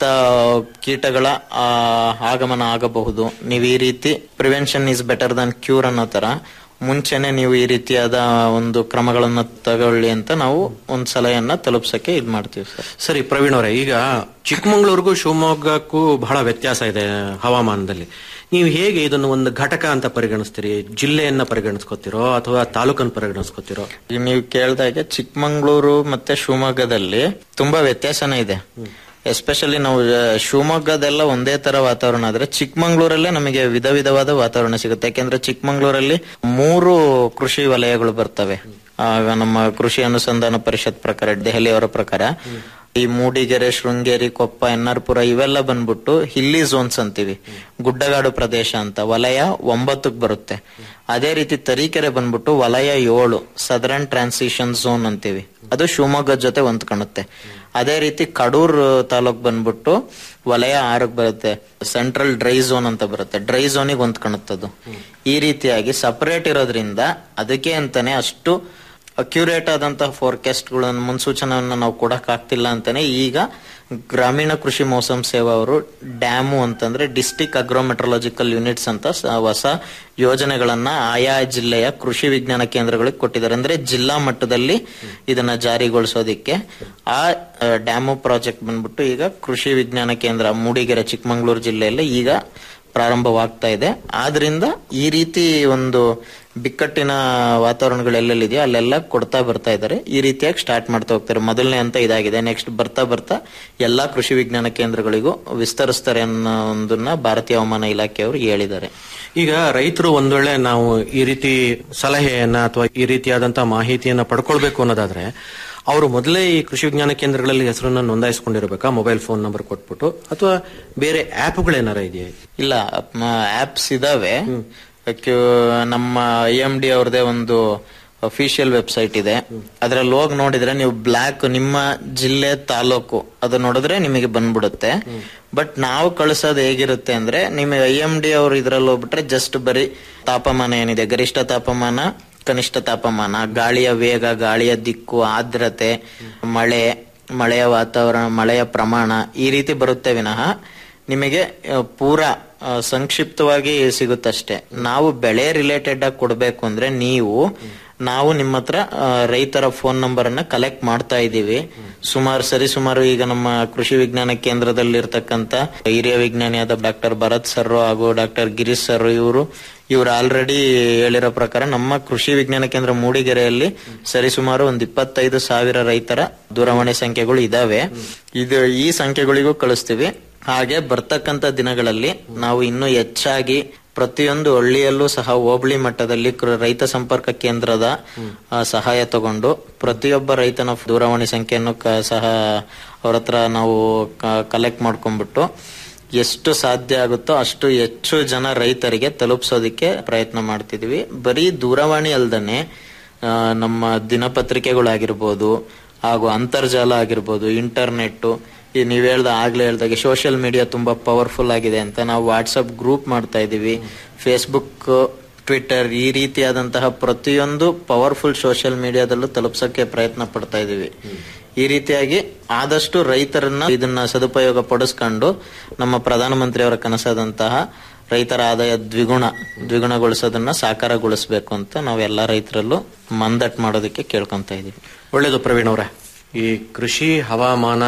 ಕೀಟಗಳ ಆ, ಆಗಮನ ಆಗಬಹುದು ನೀವು ಈ ರೀತಿ prevention is better than cure ಅನ್ನೋ ತರ ಮುಂಚೆನೆ ನೀವು ಈ ರೀತಿಯಾದ ಒಂದು ಕ್ರಮಗಳನ್ನ ತಗೊಳ್ಳಿ ಅಂತ ನಾವು ಒಂದ್ ಸಲಹೆಯನ್ನ ತಲುಪ್ಸಕ್ಕೆ ಇದ್ ಮಾಡ್ತೀವಿ ಸರ್ ಸರಿ ಪ್ರವೀಣ್ ಅವರೇ ಈಗ ಚಿಕ್ಕಮಗಳೂರಿಗೂ ಶಿವಮೊಗ್ಗಕ್ಕೂ ಬಹಳ ವ್ಯತ್ಯಾಸ ಇದೆ ಹವಾಮಾನದಲ್ಲಿ ನೀವು ಹೇಗೆ ಇದನ್ನು ಒಂದು ಘಟಕ ಅಂತ ಪರಿಗಣಿಸ್ತೀರಿ ಜಿಲ್ಲೆಯನ್ನ ಪರಿಗಣಿಸ್ಕೊತಿರೋ ಅಥವಾ ತಾಲೂಕನ್ನು ಪರಿಗಣಿಸ್ಕೊತಿರೋ ಈಗ ನೀವು ಕೇಳ್ದಾಗೆ ಚಿಕ್ಕಮಂಗ್ಳೂರು ಮತ್ತೆ ಶಿವಮೊಗ್ಗದಲ್ಲಿ ತುಂಬಾ ವ್ಯತ್ಯಾಸನೇ ಇದೆ ಎಸ್ಪೆಷಲಿ ನಾವು ಆ, ಶಿವಮೊಗ್ಗದೆಲ್ಲ ಒಂದೇ ತರ ವಾತಾವರಣ ಆದ್ರೆ ಚಿಕ್ಕಮಂಗ್ಳೂರಲ್ಲೇ ನಮಗೆ ವಿಧ ವಿಧವಾದ ವಾತಾವರಣ ಸಿಗುತ್ತೆ ಯಾಕೆಂದ್ರೆ ಚಿಕ್ಕಮಂಗ್ಳೂರಲ್ಲಿ ಮೂರು ಕೃಷಿ ವಲಯಗಳು ಬರ್ತವೆ ಆಗ ನಮ್ಮ ಕೃಷಿ ಅನುಸಂಧಾನ ಪರಿಷತ್ ಪ್ರಕಾರ ದೆಹಲಿಯವರ ಪ್ರಕಾರ ಈ ಮೂಡಿಗೆರೆ ಶೃಂಗೇರಿ ಕೊಪ್ಪ ಎನ್ನಾರ್ಪುರ ಇವೆಲ್ಲ ಬಂದ್ಬಿಟ್ಟು ಹಿಲ್ಲಿ ಝೋನ್ಸ್ ಅಂತೀವಿ ಗುಡ್ಡಗಾಡು ಪ್ರದೇಶ ಅಂತ ವಲಯ ಒಂಬತ್ತಕ್ಕೆ ಬರುತ್ತೆ ಅದೇ ರೀತಿ ತರೀಕೆರೆ ಬಂದ್ಬಿಟ್ಟು ವಲಯ ಏಳು ಸದರನ್ ಟ್ರಾನ್ಸಿಷನ್ ಝೋನ್ ಅಂತೀವಿ ಅದು ಶಿವಮೊಗ್ಗದ ಜೊತೆ ಹೊಂದ್ಕೊಳ್ಳುತ್ತೆ ಅದೇ ರೀತಿ ಕಡೂರ್ ತಾಲೂಕ್ ಬಂದ್ಬಿಟ್ಟು ವಲಯ ಆರಕ್ಕೆ ಬರುತ್ತೆ ಸೆಂಟ್ರಲ್ ಡ್ರೈ ಝೋನ್ ಅಂತ ಬರುತ್ತೆ ಡ್ರೈ ಝೋನಿಗೆ ಹೊಂದ್ಕೊಳ್ಳುತ್ತದು ಈ ರೀತಿಯಾಗಿ ಸಪರೇಟ್ ಇರೋದ್ರಿಂದ ಅದಕ್ಕೆ ಅಂತಾನೆ ಅಷ್ಟು ಅಕ್ಯುರೇಟ್ ಆದಂತಹ ಫೋರ್ಕಾಸ್ಟ್ ಗಳನ್ನು ಮುನ್ಸೂಚನೆಯನ್ನ ನಾವು ಕೊಡಕ್ ಆಗ್ತಿಲ್ಲ ಅಂತಾನೆ ಈಗ ಗ್ರಾಮೀಣ ಕೃಷಿ ಮೋಸಮ್ ಸೇವಾ ಅವರು ಡ್ಯಾಮು ಅಂತಂದ್ರೆ ಡಿಸ್ಟಿಕ್ ಅಗ್ರೋಮೆಟ್ರಲಾಜಿಕಲ್ ಯೂನಿಟ್ಸ್ ಅಂತ ಸ- ಹೊಸ ಯೋಜನೆಗಳನ್ನ ಆಯಾ ಜಿಲ್ಲೆಯ ಕೃಷಿ ವಿಜ್ಞಾನ ಕೇಂದ್ರಗಳಿಗೆ ಕೊಟ್ಟಿದ್ದಾರೆ ಅಂದ್ರೆ ಜಿಲ್ಲಾ ಮಟ್ಟದಲ್ಲಿ ಇದನ್ನ ಜಾರಿಗೊಳಿಸೋದಿಕ್ಕೆ ಆ ಆ, ಡ್ಯಾಮು ಪ್ರಾಜೆಕ್ಟ್ ಬಂದ್ಬಿಟ್ಟು ಈಗ ಕೃಷಿ ವಿಜ್ಞಾನ ಕೇಂದ್ರ ಮೂಡಿಗೆರೆ ಚಿಕ್ಕಮಗಳೂರು ಜಿಲ್ಲೆಯಲ್ಲಿ ಈಗ ಪ್ರಾರಂಭವಾಗ್ತಾ ಇದೆ ಆದ್ರಿಂದ ಈ ರೀತಿ ಒಂದು ಬಿಕ್ಕಟ್ಟಿನ ವಾತಾವರಣಗಳು ಎಲ್ಲೆಲ್ಲಿದೆಯೋ ಅಲ್ಲೆಲ್ಲ ಕೊಡ್ತಾ ಬರ್ತಾ ಇದ್ದಾರೆ ಈ ರೀತಿಯಾಗಿ ಸ್ಟಾರ್ಟ್ ಮಾಡ್ತಾ ಹೋಗ್ತಾರೆ ಮೊದಲನೇ ಅಂತ ಇದಾಗಿದೆ ನೆಕ್ಸ್ಟ್ ಬರ್ತಾ ಬರ್ತಾ ಎಲ್ಲಾ ಕೃಷಿ ವಿಜ್ಞಾನ ಕೇಂದ್ರಗಳಿಗೂ ವಿಸ್ತರಿಸ್ತಾರೆ ಅನ್ನೋ ಒಂದನ್ನ ಭಾರತೀಯ ಹವಾಮಾನ ಇಲಾಖೆಯವರು ಹೇಳಿದ್ದಾರೆ ಈಗ ರೈತರು ಒಂದ್ ವೇಳೆ ನಾವು ಈ ರೀತಿ ಸಲಹೆಯನ್ನ ಅಥವಾ ಈ ರೀತಿಯಾದಂತಹ ಮಾಹಿತಿಯನ್ನ ಪಡ್ಕೊಳ್ಬೇಕು ಅನ್ನೋದಾದ್ರೆ ಅವರು ಮೊದಲೇ ಈ ಕೃಷಿ ವಿಜ್ಞಾನ ಕೇಂದ್ರಗಳಲ್ಲಿ ಹೆಸರನ್ನ ನೋಂದಾಯಿಸಿಕೊಂಡಿರ್ಬೇಕಾ ಮೊಬೈಲ್ ಫೋನ್ ನಂಬರ್ ಕೊಟ್ಬಿಟ್ಟು ಅಥವಾ ಬೇರೆ ಆಪ್ಗಳೇನಾರ ಇದೆಯಾ ಇಲ್ಲ ಆಪ್ಸ್ ಇದಾವೆ ಕ್ಯೂ- ನಮ್ಮ ಐ ಎಂ ಡಿ ಅವ್ರದೇ ಒಂದು ಅಫಿಷಿಯಲ್ ವೆಬ್ಸೈಟ್ ಇದೆ ಅದ್ರಲ್ಲಿ ಹೋಗಿ ನೋಡಿದ್ರೆ ನೀವು ಬ್ಲಾಕ್ ನಿಮ್ಮ ಜಿಲ್ಲೆ ತಾಲೂಕು ಅದು ನೋಡಿದ್ರೆ ನಿಮಗೆ ಬಂದ್ಬಿಡುತ್ತೆ ಬಟ್ ನಾವು ಕಳಿಸೋದು ಹೇಗಿರುತ್ತೆ ಅಂದ್ರೆ ನಿಮಗೆ ಐ ಎಂ ಡಿ ಅವ್ರು ಇದ್ರಲ್ಲಿ ಹೋಗ್ಬಿಟ್ರೆ ಜಸ್ಟ್ ಬರೀ ತಾಪಮಾನ ಏನಿದೆ ಗರಿಷ್ಠ ತಾಪಮಾನ ಕನಿಷ್ಠ ತಾಪಮಾನ ಗಾಳಿಯ ವೇಗ ಗಾಳಿಯ ದಿಕ್ಕು ಆರ್ದ್ರತೆ ಮಳೆ ಮಳೆಯ ವಾತಾವರಣ ಮಳೆಯ ಪ್ರಮಾಣ ಈ ರೀತಿ ಬರುತ್ತೆ ವಿನಃ ನಿಮಗೆ ಆ, ಪೂರಾ ಆ, ಸಂಕ್ಷಿಪ್ತವಾಗಿ ಸಿಗುತ್ತಷ್ಟೇ ನಾವು ಬೆಳೆ ರಿಲೇಟೆಡ್ ಆಗಿ ಕೊಡ್ಬೇಕು ಅಂದ್ರೆ ನೀವು ನಾವು ನಿಮ್ಮ ಹತ್ರ ಆ, ರೈತರ ಫೋನ್ ನಂಬರ್ ಅನ್ನ ಕಲೆಕ್ಟ್ ಮಾಡ್ತಾ ಇದ್ದೀವಿ ಸುಮಾರು ಸರಿ ಸುಮಾರು ಈಗ ನಮ್ಮ ಕೃಷಿ ವಿಜ್ಞಾನ ಕೇಂದ್ರದಲ್ಲಿರ್ತಕ್ಕಂತ ಹಿರಿಯ ವಿಜ್ಞಾನಿಯಾದ ಡಾಕ್ಟರ್ ಭರತ್ ಸರ್ ಹಾಗೂ ಡಾಕ್ಟರ್ ಗಿರೀಶ್ ಸರ್ ಇವರು ಇವ್ರು ಆಲ್ರೆಡಿ ಹೇಳಿರೋ ಪ್ರಕಾರ ನಮ್ಮ ಕೃಷಿ ವಿಜ್ಞಾನ ಕೇಂದ್ರ ಮೂಡಿಗೆರೆಯಲ್ಲಿ ಸರಿಸುಮಾರು ಒಂದು ಇಪ್ಪತ್ತೈದು ಸಾವಿರ ರೈತರ ದೂರವಾಣಿ ಸಂಖ್ಯೆಗಳು ಇದಾವೆ ಇದು ಈ ಸಂಖ್ಯೆಗಳಿಗೂ ಕಳಿಸ್ತೀವಿ ಹಾಗೆ ಬರ್ತಕ್ಕಂತ ದಿನಗಳಲ್ಲಿ ನಾವು ಇನ್ನೂ ಹೆಚ್ಚಾಗಿ ಪ್ರತಿಯೊಂದು ಹಳ್ಳಿಯಲ್ಲೂ ಸಹ ಹೋಬಳಿ ಮಟ್ಟದಲ್ಲಿ ಕೃ- ರೈತ ಸಂಪರ್ಕ ಕೇಂದ್ರದ ಆ, ಸಹಾಯ ತಗೊಂಡು ಪ್ರತಿಯೊಬ್ಬ ರೈತನ ದೂರವಾಣಿ ಸಂಖ್ಯೆಯನ್ನು ಕ- ಸಹ ಅವ್ರ ಹತ್ರ ನಾವು ಕಲೆಕ್ಟ್ ಮಾಡ್ಕೊಂಡ್ಬಿಟ್ಟು ಎಷ್ಟು ಸಾಧ್ಯ ಆಗುತ್ತೋ ಅಷ್ಟು ಹೆಚ್ಚು ಜನ ರೈತರಿಗೆ ತಲುಪಿಸೋದಕ್ಕೆ ಪ್ರಯತ್ನ ಮಾಡ್ತಿದೀವಿ ಬರೀ ದೂರವಾಣಿ ಅಲ್ದನೆ ಆ, ನಮ್ಮ ದಿನಪತ್ರಿಕೆಗಳಾಗಿರ್ಬೋದು ಹಾಗೂ ಅಂತರ್ಜಾಲ ಆಗಿರ್ಬೋದು ಇಂಟರ್ನೆಟ್ ಈ ನೀವ್ ಹೇಳ್ದ ಆಗ್ಲೇ ಹೇಳ್ದಾಗೆ ಸೋಷಿಯಲ್ ಮೀಡಿಯಾ ತುಂಬಾ ಪವರ್ಫುಲ್ ಆಗಿದೆ ಅಂತ ನಾವು ವಾಟ್ಸಪ್ ಗ್ರೂಪ್ ಮಾಡ್ತಾ ಇದೀವಿ ಫೇಸ್ಬುಕ್ ಟ್ವಿಟರ್ ಈ ರೀತಿಯಾದಂತಹ ಪ್ರತಿಯೊಂದು ಪವರ್ಫುಲ್ ಸೋಷಿಯಲ್ ಮೀಡಿಯಾದಲ್ಲೂ ತಲುಪ್ಸಕ್ಕೆ ಪ್ರಯತ್ನ ಪಡ್ತಾ ಇದೀವಿ ಈ ರೀತಿಯಾಗಿ ಆದಷ್ಟು ರೈತರನ್ನ ಇದನ್ನ ಸದುಪಯೋಗ ಪಡಿಸ್ಕೊಂಡು ನಮ್ಮ ಪ್ರಧಾನಮಂತ್ರಿ ಅವರ ಕನಸಾದಂತಹ ರೈತರ ಆದಾಯ ದ್ವಿಗುಣ ದ್ವಿಗುಣಗೊಳಿಸೋದನ್ನ ಸಾಕಾರಗೊಳಿಸಬೇಕು ಅಂತ ನಾವು ಎಲ್ಲಾ ರೈತರಲ್ಲೂ ಮಂದಟ್ ಮಾಡೋದಕ್ಕೆ ಕೇಳ್ಕೊಂತ ಇದೀವಿ ಒಳ್ಳೇದು ಪ್ರವೀಣ್ ಅವರೇ ಈ ಕೃಷಿ ಹವಾಮಾನ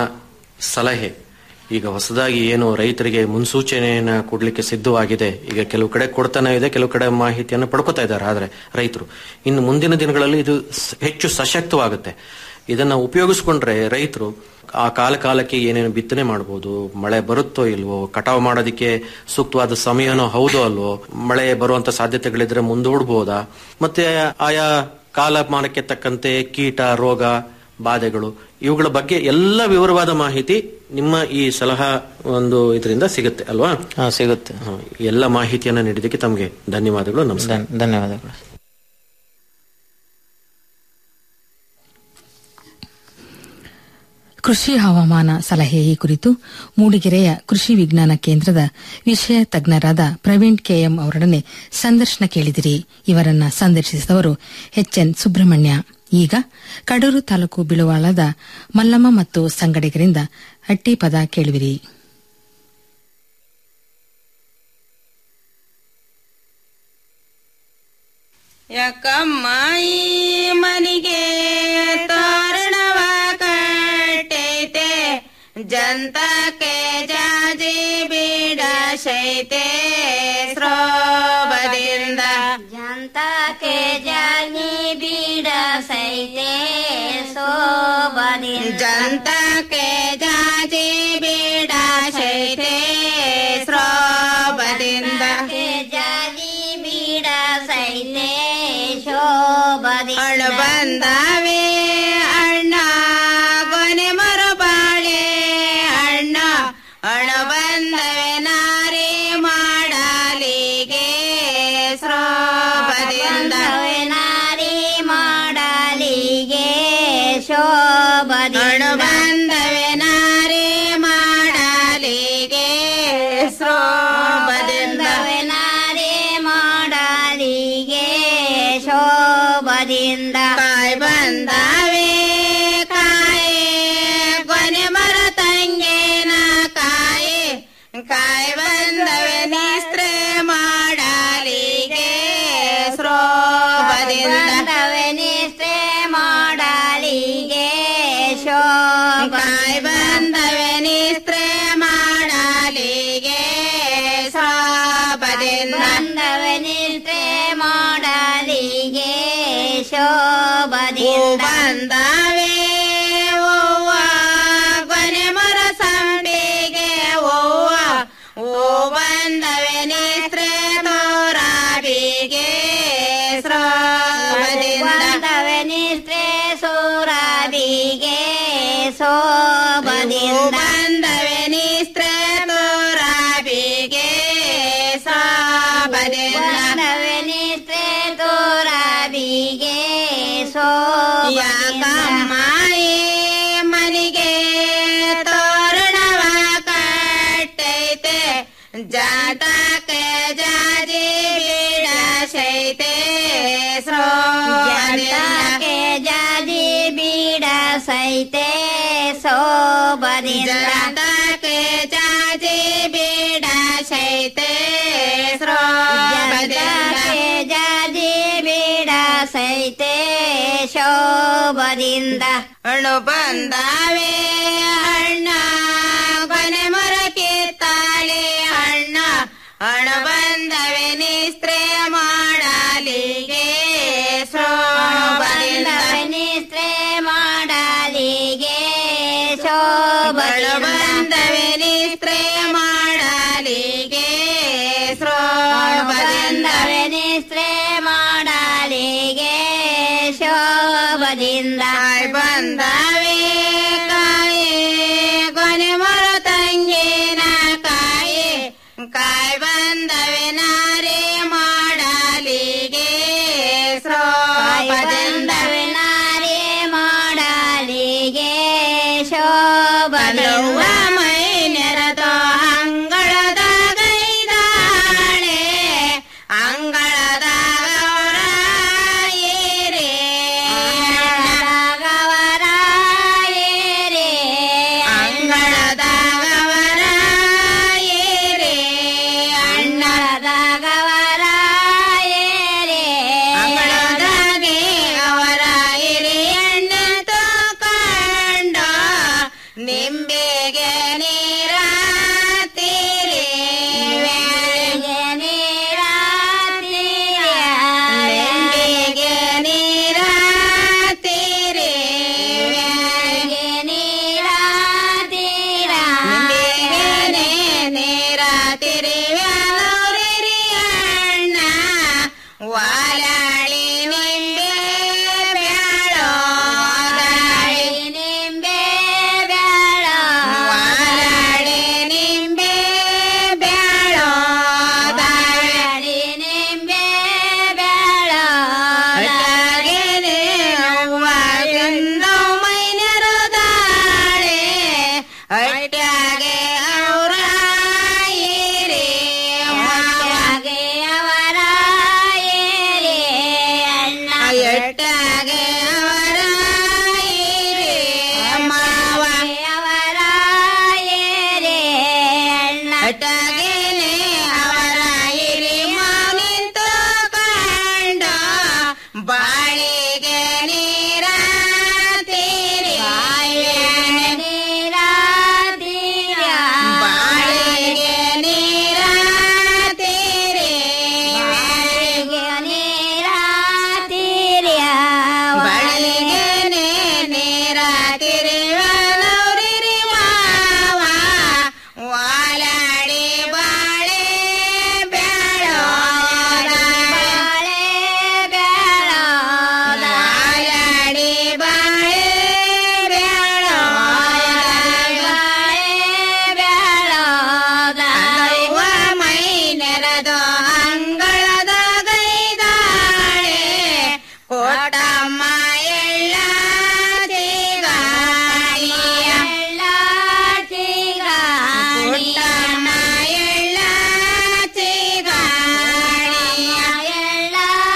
ಸಲಹೆ ಈಗ ಹೊಸದಾಗಿ ಏನು ರೈತರಿಗೆ ಮುನ್ಸೂಚನೆಯನ್ನ ಕೊಡ್ಲಿಕ್ಕೆ ಸಿದ್ಧವಾಗಿದೆ ಈಗ ಕೆಲವು ಕಡೆ ಕೊಡ್ತಾನೆ ಇದೆ ಕೆಲವು ಕಡೆ ಮಾಹಿತಿಯನ್ನು ಪಡ್ಕೋತಾ ಇದ್ದಾರೆ ಆದ್ರೆ ರೈತರು ಇನ್ನು ಮುಂದಿನ ದಿನಗಳಲ್ಲಿ ಇದು ಸ- ಹೆಚ್ಚು ಸಶಕ್ತವಾಗುತ್ತೆ ಇದನ್ನ ಉಪಯೋಗಿಸ್ಕೊಂಡ್ರೆ ರೈತರು ಆ ಕಾಲ ಕಾಲಕ್ಕೆ ಏನೇನು ಬಿತ್ತನೆ ಮಾಡಬಹುದು ಮಳೆ ಬರುತ್ತೋ ಇಲ್ವೋ ಕಟಾವು ಮಾಡೋದಕ್ಕೆ ಸೂಕ್ತವಾದ ಸಮಯನೋ ಹೌದೋ ಅಲ್ವೋ ಮಳೆ ಬರುವಂತ ಸಾಧ್ಯತೆಗಳಿದ್ರೆ ಮುಂದೂಡ್ಬೋದಾ ಮತ್ತೆ ಆಯಾ ಕಾಲಮಾನಕ್ಕೆ ತಕ್ಕಂತೆ ಕೀಟ ರೋಗ ಬಾಧೆಗಳು ಇವುಗಳ ಬಗ್ಗೆ ಎಲ್ಲ ವಿವರವಾದ ಮಾಹಿತಿ ನಿಮ್ಮ ಈ ಸಲಹಾ ಒಂದು ಇದರಿಂದ ಸಿಗುತ್ತೆ ಅಲ್ವಾ ಹಾ ಸಿಗುತ್ತೆ ಹ, ಈ ಎಲ್ಲ ಮಾಹಿತಿಯನ್ನ ನೀಡಿದ್ದಕ್ಕೆ ತಮಗೆ ಧನ್ಯವಾದಗಳು ನಮಸ್ಕಾರ ಧನ್- ಧನ್ಯವಾದಗಳು ಕೃಷಿ ಹವಾಮಾನ ಸಲಹೆ ಈ ಕುರಿತು ಮೂಡಿಗೆರೆಯ ಕೃಷಿ ವಿಜ್ಞಾನ ಕೇಂದ್ರದ ವಿಷಯ ತಜ್ಞರಾದ ಪ್ರವೀಣ್ ಕೆಎಂ ಅವರೊಡನೆ ಸಂದರ್ಶನ ಕೇಳಿದಿರಿ ಇವರನ್ನ ಸಂದರ್ಶಿಸಿದವರು ಎಚ್ಎನ್ ಸುಬ್ರಹ್ಮಣ್ಯ ಈಗ ಕಡೂರು ತಾಲೂಕು ಬಿಳುವಾಳದ ಮಲ್ಲಮ್ಮ ಮತ್ತು ಸಂಗಡಿಗರಿಂದ ಅಟ್ಟಿ ಪದ ಕೇಳುವಿರಿ ಯಾಕಮ್ಮ ಈ ಮನಿಗೆ ತೋರಣವ ಕಟ್ಟೈತೆ ಜಂತಕ್ಕೆ ಜಾಜಿ ಬಿಡಶೈತೆ ಸ್ರೋಬದಿಂದ ಜಂತಕ್ಕೆ ಜಾನಿ ಬಿಡಸೈತೆ ಸೋಬದಿಂದ ಜಂತಕ್ಕೆ ಜಾಜಿ ಬಿಡಶೈತೆ ಸ್ರೋಬದಿಂದ ಜಾನಿ ಬಿಡಸೈತೆ ಶೋಭದಿಂದ ಅಣ್ಣ ಬಂದಾವೆ ಅಣ್ಣ ಕೊನೆ ಮರು ಬಾಳೆ ಅಣ್ಣ ಅಣ್ಣ ಬಂದವೆ ನಾರಿ ಮಾಡಲಿಗೆ ಸ್ರೋಪದಿಂದ ನಾರಿ ಮಾಡಲಿಗೆ ಶೋಭದಿಂದ ಅಣ್ಣ ಬಂದವೆ ನಾರಿ ಮಾಡಲಿಗೆ ಸ್ರೋಪದಿಂದ ನಾರಿ ಮಾಡಲಿಗೆ ಶೋಭದಿಂದ ಕಾಯ್ ಬಂದಾವೆ ಕಾಯೆ ಕೊನೆ ಮರ ತಂಗೇನ ಕಾಯೆ ಕಾಯ್ ಬಂದವೆ ನಿಸ್ತ್ರೆ ಮಾಡಲಿಗೆ ಸ್ರೋಪದಿಂದ ನಿಸ್ತ್ರೆ ಮಾಡಲಿಗೆ ಶೋಭ ಕಾಯ್ ಬಂದವೆ ನಿಸ್ತ್ರೆ ಮಾಡಲಿಗೆ ಸ್ರೋಪದಿಂದ ಬಂದವೆ ನಿಸ್ತ್ರೆ ಮಾಡಲಿಗೆ ಹೂ ಶೋಭದಿಂದ ಬಂದಾವೆ ಓವ್ವ ಕೊನೆ ಮರ ಸಂಡಿಗೆ ಓವ್ವ ಓ ಬಂದವೆ ನೇತ್ರೆ ತೋರಾಬಿಗೆ ಸ್ರಾವದಿಂದ ಬಂದವೆ ನಿಸ್ತ್ರೆ ಸೂರಾಬಿಗೆ ಓ ಶೋಭದಿಂದ ಬಂದವೆ ನೇತ್ರೆ ತೋರಾಬಿಗೆ ಸ್ರಾವದಿಂದ ಬಂದವೆ ನಿಸ್ತ್ರೆ ತೋರಾಬಿಗೆ ಶೋಭದಿಂದ ಯಾಕಮ್ಮ ಈ ಮನಿಗೆ ತೋರಣವ ಕಟ್ಟೈತೆ ಜಾತಕ್ಕೆ ಜಾಜಿ ಬಿಡಸೈತೆ ಜಂತಕ್ಕೆ ಜಾಜಿ ಬಿಡಸೈತೆ ಶೋಭದಿಂದ ಜಾತಕ್ಕೆ ಜಾಜಿ ಬಿಡಸೈತೆ ಸ್ರೋಬದಿಂದ ಜಂತಕ್ಕೆ ಜಾಜಿ ಬಿಡಸೈತೆ ಶೋಭದಿಂದ ಅಣ್ಣು ಬಂದಾವೆ ಅಣ್ಣ ಕೊನೆ ಮರಕ್ಕೆ ತಾಳೆ ಅಣ್ಣ ಅಣ್ಣ ಬಂದವೆ ನಿಸ್ತ್ರೆ ಮಾಡಲಿಗೆ ಸ್ರೋಬದಿಂದ ನಿಸ್ತ್ರೆ ಮಾಡಲಿಗೆ ಅಣ್ಣ ಶೋಭದಿಂದ ಬಂದವೆ ನಿಸ್ತ್ರೆ ಮಾಡಲಿಗೆ ಸ್ರೋಬದಿಂದ ಬಂದವೆ ನಿಸ್ತ್ರೆ ಮಾಡಲಿಗೆ ಶೋಭದಿಂದ ಕಾಯ್ ಬಂದಾವೆ ಕಾಯೆ ಕೊನೆ ಮರ ತಂಗೇನ ಕಾಯೆ ಕಾಯ್ ಬಂದವೆ ನಾರೆ ಮಾಡಲಿಗೆ ಸ್ರೋಪದಿಂದ ಬಂದವೆ ನಾರಿ ಮಾಡಲಿಗೆ ಶೋಭದಿಂದ ಮೈ ನೆರೆದೋ ಅಂಗಳದ ಗೈದಾಳೆ ಅಂಗಳದಾಗ ಏರೇ ರಾಘವರ ಏರೆ ಅಂಗಳದಾಗವರ ಏರೆ ಅಣ್ಣರದಾಗವರ ಏರೆ ಅಂಗಳದಾಗೆ ಅವರ ಹಿರಿ ಅಣ್ಣ ತಕೊಂಡ ನಿಂಬೆಗೆ ನೀರ ತೀರಿ ಗೆ ನೀರ ತೀರ ನಿಂಬೆಗೆ ನೀರ ತೀರಿ ಗೆ ನೀರ ತೀರ ನಿಂಬೆಗೆ ನೀರ ತಿರಿವ್ಯಾಲೋರಿ ಅಣ್ಣ ವಾಲಾಳಿ ನಿಂಬೆ ಬ್ಯಾಳೋ ಗಾಳಿ ನಿಂಬೆ ಬ್ಯಾಳ ವಾಲಾಳಿ ನಿಂಬೆ ಬ್ಯಾಳೋ ದಾಳಿ ನಿಂಬೆ ಬ್ಯಾಳ ಅಟ್ಟಾಗೆನೆ ಹೂವಾಗಿಂದ ಮೈನರು ದಾಳೆ ಅಟಗೇನೆ ಅವರ ಹಿರಿ ನಿಂತು ಕಂಡ ಬಾಳಿಗೆ ನೀರ ತೀರಿ ನೀರ ತೀರ ಬಾಳಿಗೆ ನೀರ ತೀರಿ ಬಾಳಿಗೆ ನೀರ ತೀರಿಯ ಬಾಳಿಗೆ ನೀರ ತಿರಿವನೌರಿರಿ ಮಾವ ವಾಲಾಡಿ ಬಾಳೆ ಬ್ಯಾಳೋ ಬಾಳೆ ಬ್ಯಾಳೋ ವಾಲಾಡಿ ಬಾಳೆ ಬ್ಯಾಳೋ ಬಾಳೆ ಬ್ಯಾಳೋ ದೈವ ಮೈ ನೆರೆದು ಅಂಗಳದ ಗೈದಾಳೆ ಕೋಟಮ್ಮ ಎಳ್ಳ ಚೀಗಾಣಿ ಎಳ್ಳ ಚೀಗಾಣಿ ಕೋಟಮ್ಮ ಎಳ್ಳ ಚೀಗಾಣಿ ಎಳ್ಳ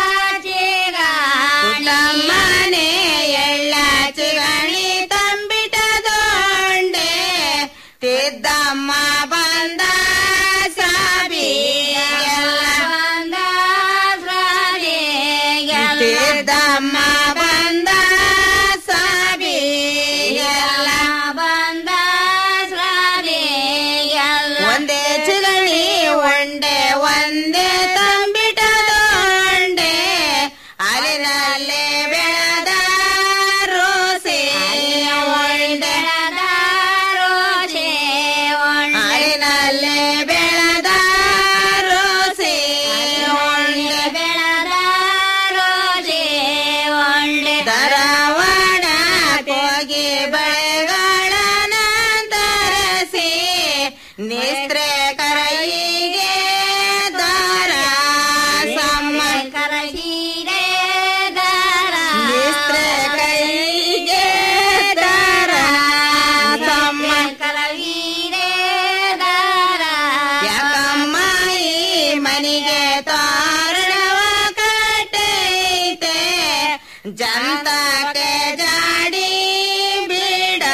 ಚೀಗಾಣಿ ಕೋಟಮ್ಮನೆ ಎಳ್ಳ ಚಿಗಣಿ ತಂಬಿಟದೊಂಡೆ ತಿದ್ದಮ್ಮ ಬಂದ ಸಾಬಿ ಬಂದ ಸಾಬಿ ತಿದ್ದಮ್ಮ ಬಂದ ಸಾಬಿ ಎಲ್ಲ ಬಂದ ಸಾಬಿ ಒಂದೇ ಚಿಗಣಿ ಒಂಡೆ ಒಂದೇ ತಂಬಿಟದೊಂಡೆ ಅಲಿನಲ್ಲೇ ಬೆಳೆದ ರೋಸೆ ಒಂಡೆ ರೋಸೆ ಅಲಿನಲ್ಲೇ ಬೆಳೆದ ರೋಸೆ ಒಂಡೆ ಬೆಳೆದ ರೋಸೆ ಒಂಡೆ ದರವಾಡ ಹೋಗಿ ಬಳೆಗಳನ್ನ ತರಸಿ ನಿಸ್ತ್ರೆ ಕರಯಿಗೆ ದಾರ ಸಮ್ಮ ಕರಯಿಗೆ ದಾರ ನಿಸ್ತ್ರೆ ಕೈಗೆ ದಾರ ಸಮ್ಮ ಕರಯಿಗೆ ದಾರ ಯಾಕಮ್ಮ ಈ ಮನಿಗೆ ತೋರಣವ ಕಟ್ಟೈತೆ ಜಂತಕ್ಕೆ ಜಾಡಿ ಬಿಡ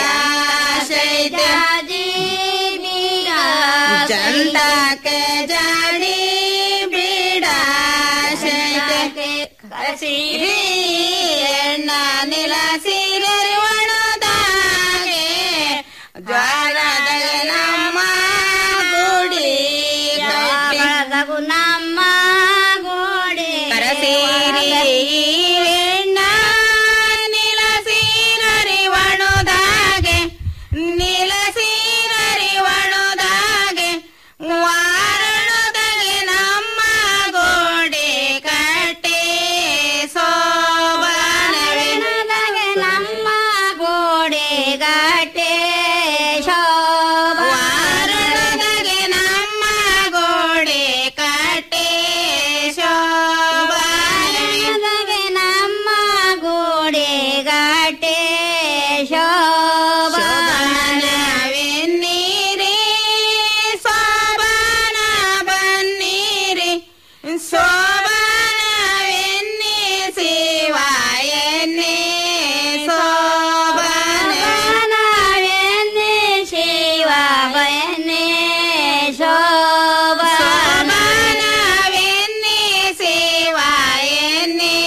ಜಂತಕ್ಕೆ ಜಾಡಿ ಬಿಡ ಸೀರೆ ಎಣ್ಣ ನಿಲ ಸೀರೆ ಒಣದಾಗೆ ಜ್ವಾಲದ ನಮ್ಮ ಗುಡಿ ನಮ್ಮ ಗುಡಿ ಕರಸೀರಿ ಎಣ್ಣ ನಿಲ ಸೀರರಿ ಒಣದಾಗೆ ನೀಲ ಸೀರರಿ ಒಣದಾಗೆ ವಾರಣದಾಗೆ ನಮ್ಮ ಗೋಡೆ ಕಟ್ಟೆ ಸೋಬಾನವೆ ನಮ್ಮ ಗೋಡೆ ಗಟ್ಟೆ ವಾರಣದಾಗೆ ನಮ್ಮ ಗೋಡೆ ಕಟ್ಟೆ ಶೋಭಾನವೆ ನಮ್ಮ ಗೋಡೆ ಗಟ್ಟೆ ಶೋಭಾನವೆನ್ನೀರಿ ಸೋಬಾನ ಬನ್ನೀರಿ ಶೋಭಾನವೆನ್ನಿ ಶಿವಾಯನ್ನಿ ಶೋಭಾನವೆನ್ನಿ ಶಿವಾಯನ್ನಿ ಶೋಭಾನವೆನ್ನಿ ಶಿವಾಯನ್ನಿ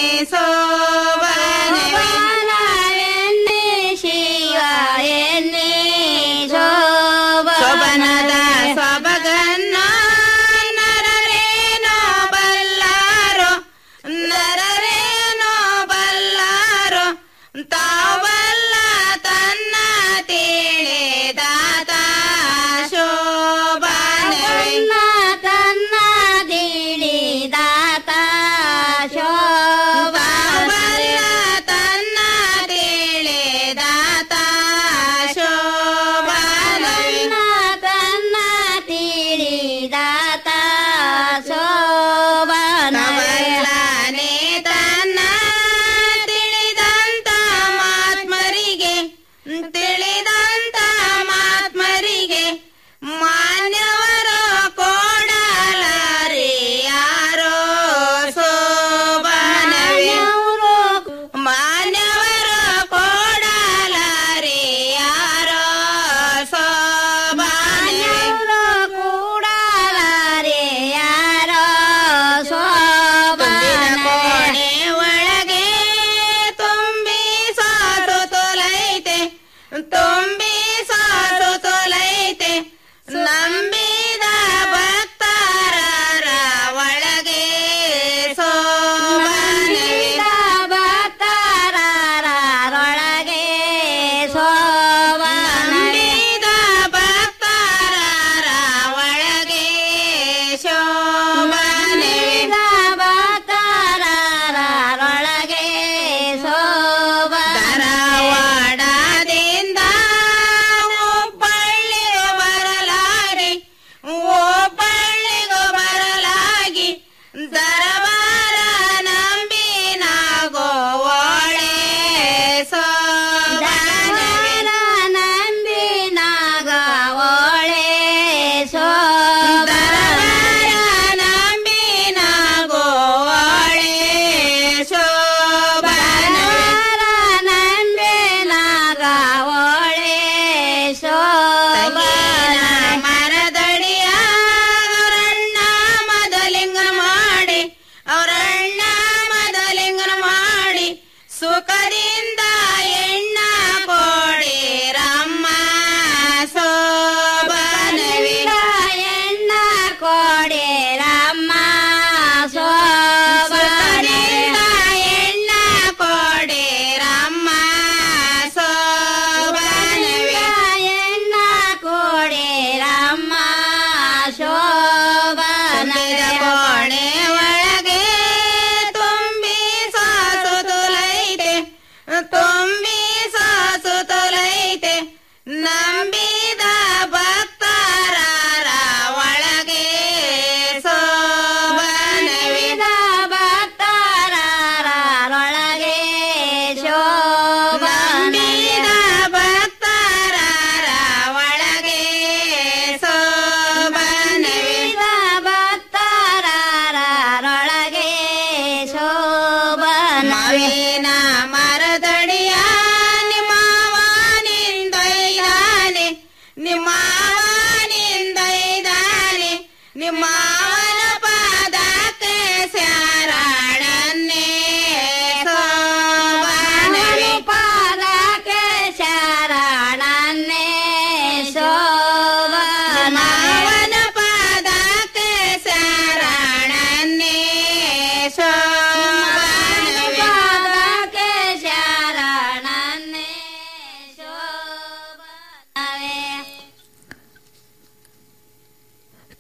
ಶೋಭಾನವೆನ್ನಿ ಶಿವಾಯನ್ನಿ ಶೋಭನದ ಸೊಬಗನ್ನ ನರರೇನೋ ಬಲ್ಲಾರೋ ನರರೇನೋ ಬಲ್ಲಾರೋ ತಾವಲ್ಲ ತನ್ನ ತಿಳಿದಾತ ಶೋಭಾನವೆನ್ನ ತನ್ನ ತಿಳಿದಾತ ಶೋಭಾವಲ್ಲ ತನ್ನ ತಿಳಿದಾತ ಶೋಭಾನವೆನ್ನ ತನ್ನ ತಿಳಿದಾತ ಶೋಭಾನವಲ್ಲನೆ ತನ್ನ ತಿಳಿದಂತ ಮಾತ್ಮರಿಗೆ ತಿಳಿದಂತ ಮಾತ್ಮರಿಗೆ ಮಾನ್ಯವರು ಕೊಡಲಾರಿ ಯಾರೋ ಶೋಭಾನವೇ ಮಾನ್ಯವರು ಕೊಡಲಾರಿ ಯಾರೋ ಶೋಭಾನವರು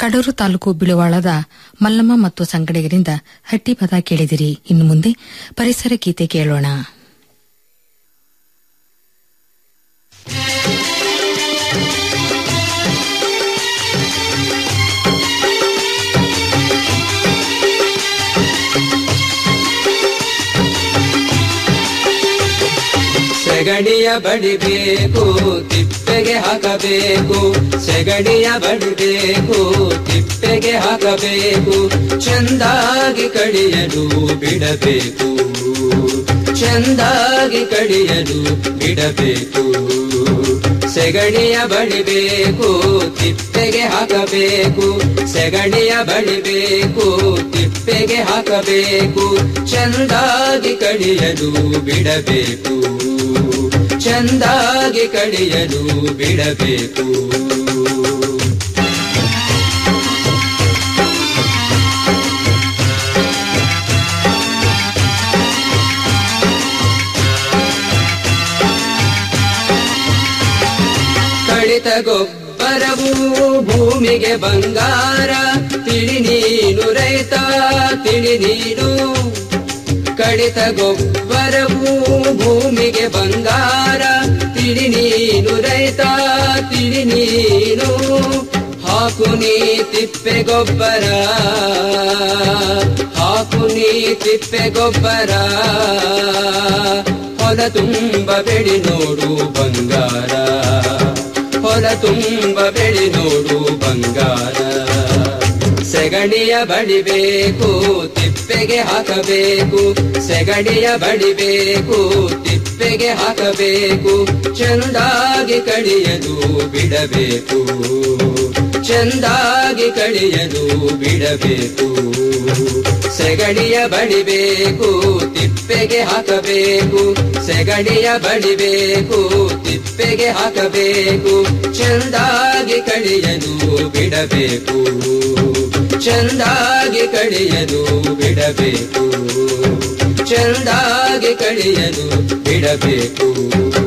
ಕಡೂರು ತಾಲೂಕು ಬಿಳುವಾಳದ ಮಲ್ಲಮ್ಮ ಮತ್ತು ಸಂಗಡಿಗರಿಂದ ಹಟ್ಟಿಪದ ಕೇಳಿದಿರಿ ಇನ್ನು ಮುಂದೆ ಪರಿಸರ ಗೀತೆ ಕೇಳೋಣ ಸೆಗಡಿಯ ಬಡಿಬೇಕು ತಿಪ್ಪೆಗೆ ಹಾಕಬೇಕು ಸೆಗಡಿಯ ಬಡಿಬೇಕು ತಿಪ್ಪೆಗೆ ಹಾಕಬೇಕು ಚಂದಾಗಿ ಕಡಿಯಲು ಬಿಡಬೇಕು ಚಂದಾಗಿ ಕಡಿಯಲು ಬಿಡಬೇಕು ಸೆಗಡಿಯ ಬಡಿಬೇಕು ತಿಪ್ಪೆಗೆ ಹಾಕಬೇಕು ಸೆಗಡಿಯ ಬಡಿಬೇಕು ತಿಪ್ಪೆಗೆ ಹಾಕಬೇಕು ಚಂದಾಗಿ ಕಡಿಯಲು ಬಿಡಬೇಕು ಚಂದಾಗಿ ಕಡಿಯಲು ಬಿಡಬೇಕು ಕಡಿತ ಗೊಬ್ಬರವು ಭೂಮಿಗೆ ಬಂಗಾರ ತಿಳಿ ನೀನು ರೈತ ತಿಳಿ ನೀನು ಕಡಿತ ಗೊಬ್ಬರವು ಭೂಮಿಗೆ ಬಂಗಾರ ತಿಳಿ ನೀನು ರೈತ ತಿಳಿ ನೀನು ಹಾಕು ನೀ ತಿಪ್ಪೆ ಗೊಬ್ಬರ ಹಾಕು ನೀ ತಿಪ್ಪೆ ಗೊಬ್ಬರ ಹೊಲ ತುಂಬ ಬೆಳಿ ನೋಡು ಬಂಗಾರ ಹೊಲ ತುಂಬ ಬೆಳಿ ನೋಡು ಬಂಗಾರ ಸೆಗಡಿಯ ಬಡಿಬೇಕು ತಿಪ್ಪೆಗೆ ಹಾಕಬೇಕು ಸೆಗಡಿಯ ಬಡಿಬೇಕು ತಿಪ್ಪೆಗೆ ಹಾಕಬೇಕು ಚಂದಾಗಿ ಕಡಿಯಲು ಬಿಡಬೇಕು ಚಂದಾಗಿ ಕಡಿಯಲು ಬಿಡಬೇಕು ಸೆಗಡಿಯ ಬಡಿಬೇಕು ತಿಪ್ಪೆಗೆ ಹಾಕಬೇಕು ಸೆಗಡಿಯ ಬಡಿಬೇಕು ತಿಪ್ಪೆಗೆ ಹಾಕಬೇಕು ಚಂದಾಗಿ ಕಡಿಯಲು ಬಿಡಬೇಕು ಚಂದಾಗಿ ಕಡಿಯಲು ಬಿಡಬೇಕು ಚಂದಾಗಿ ಕಡಿಯಲು ಬಿಡಬೇಕು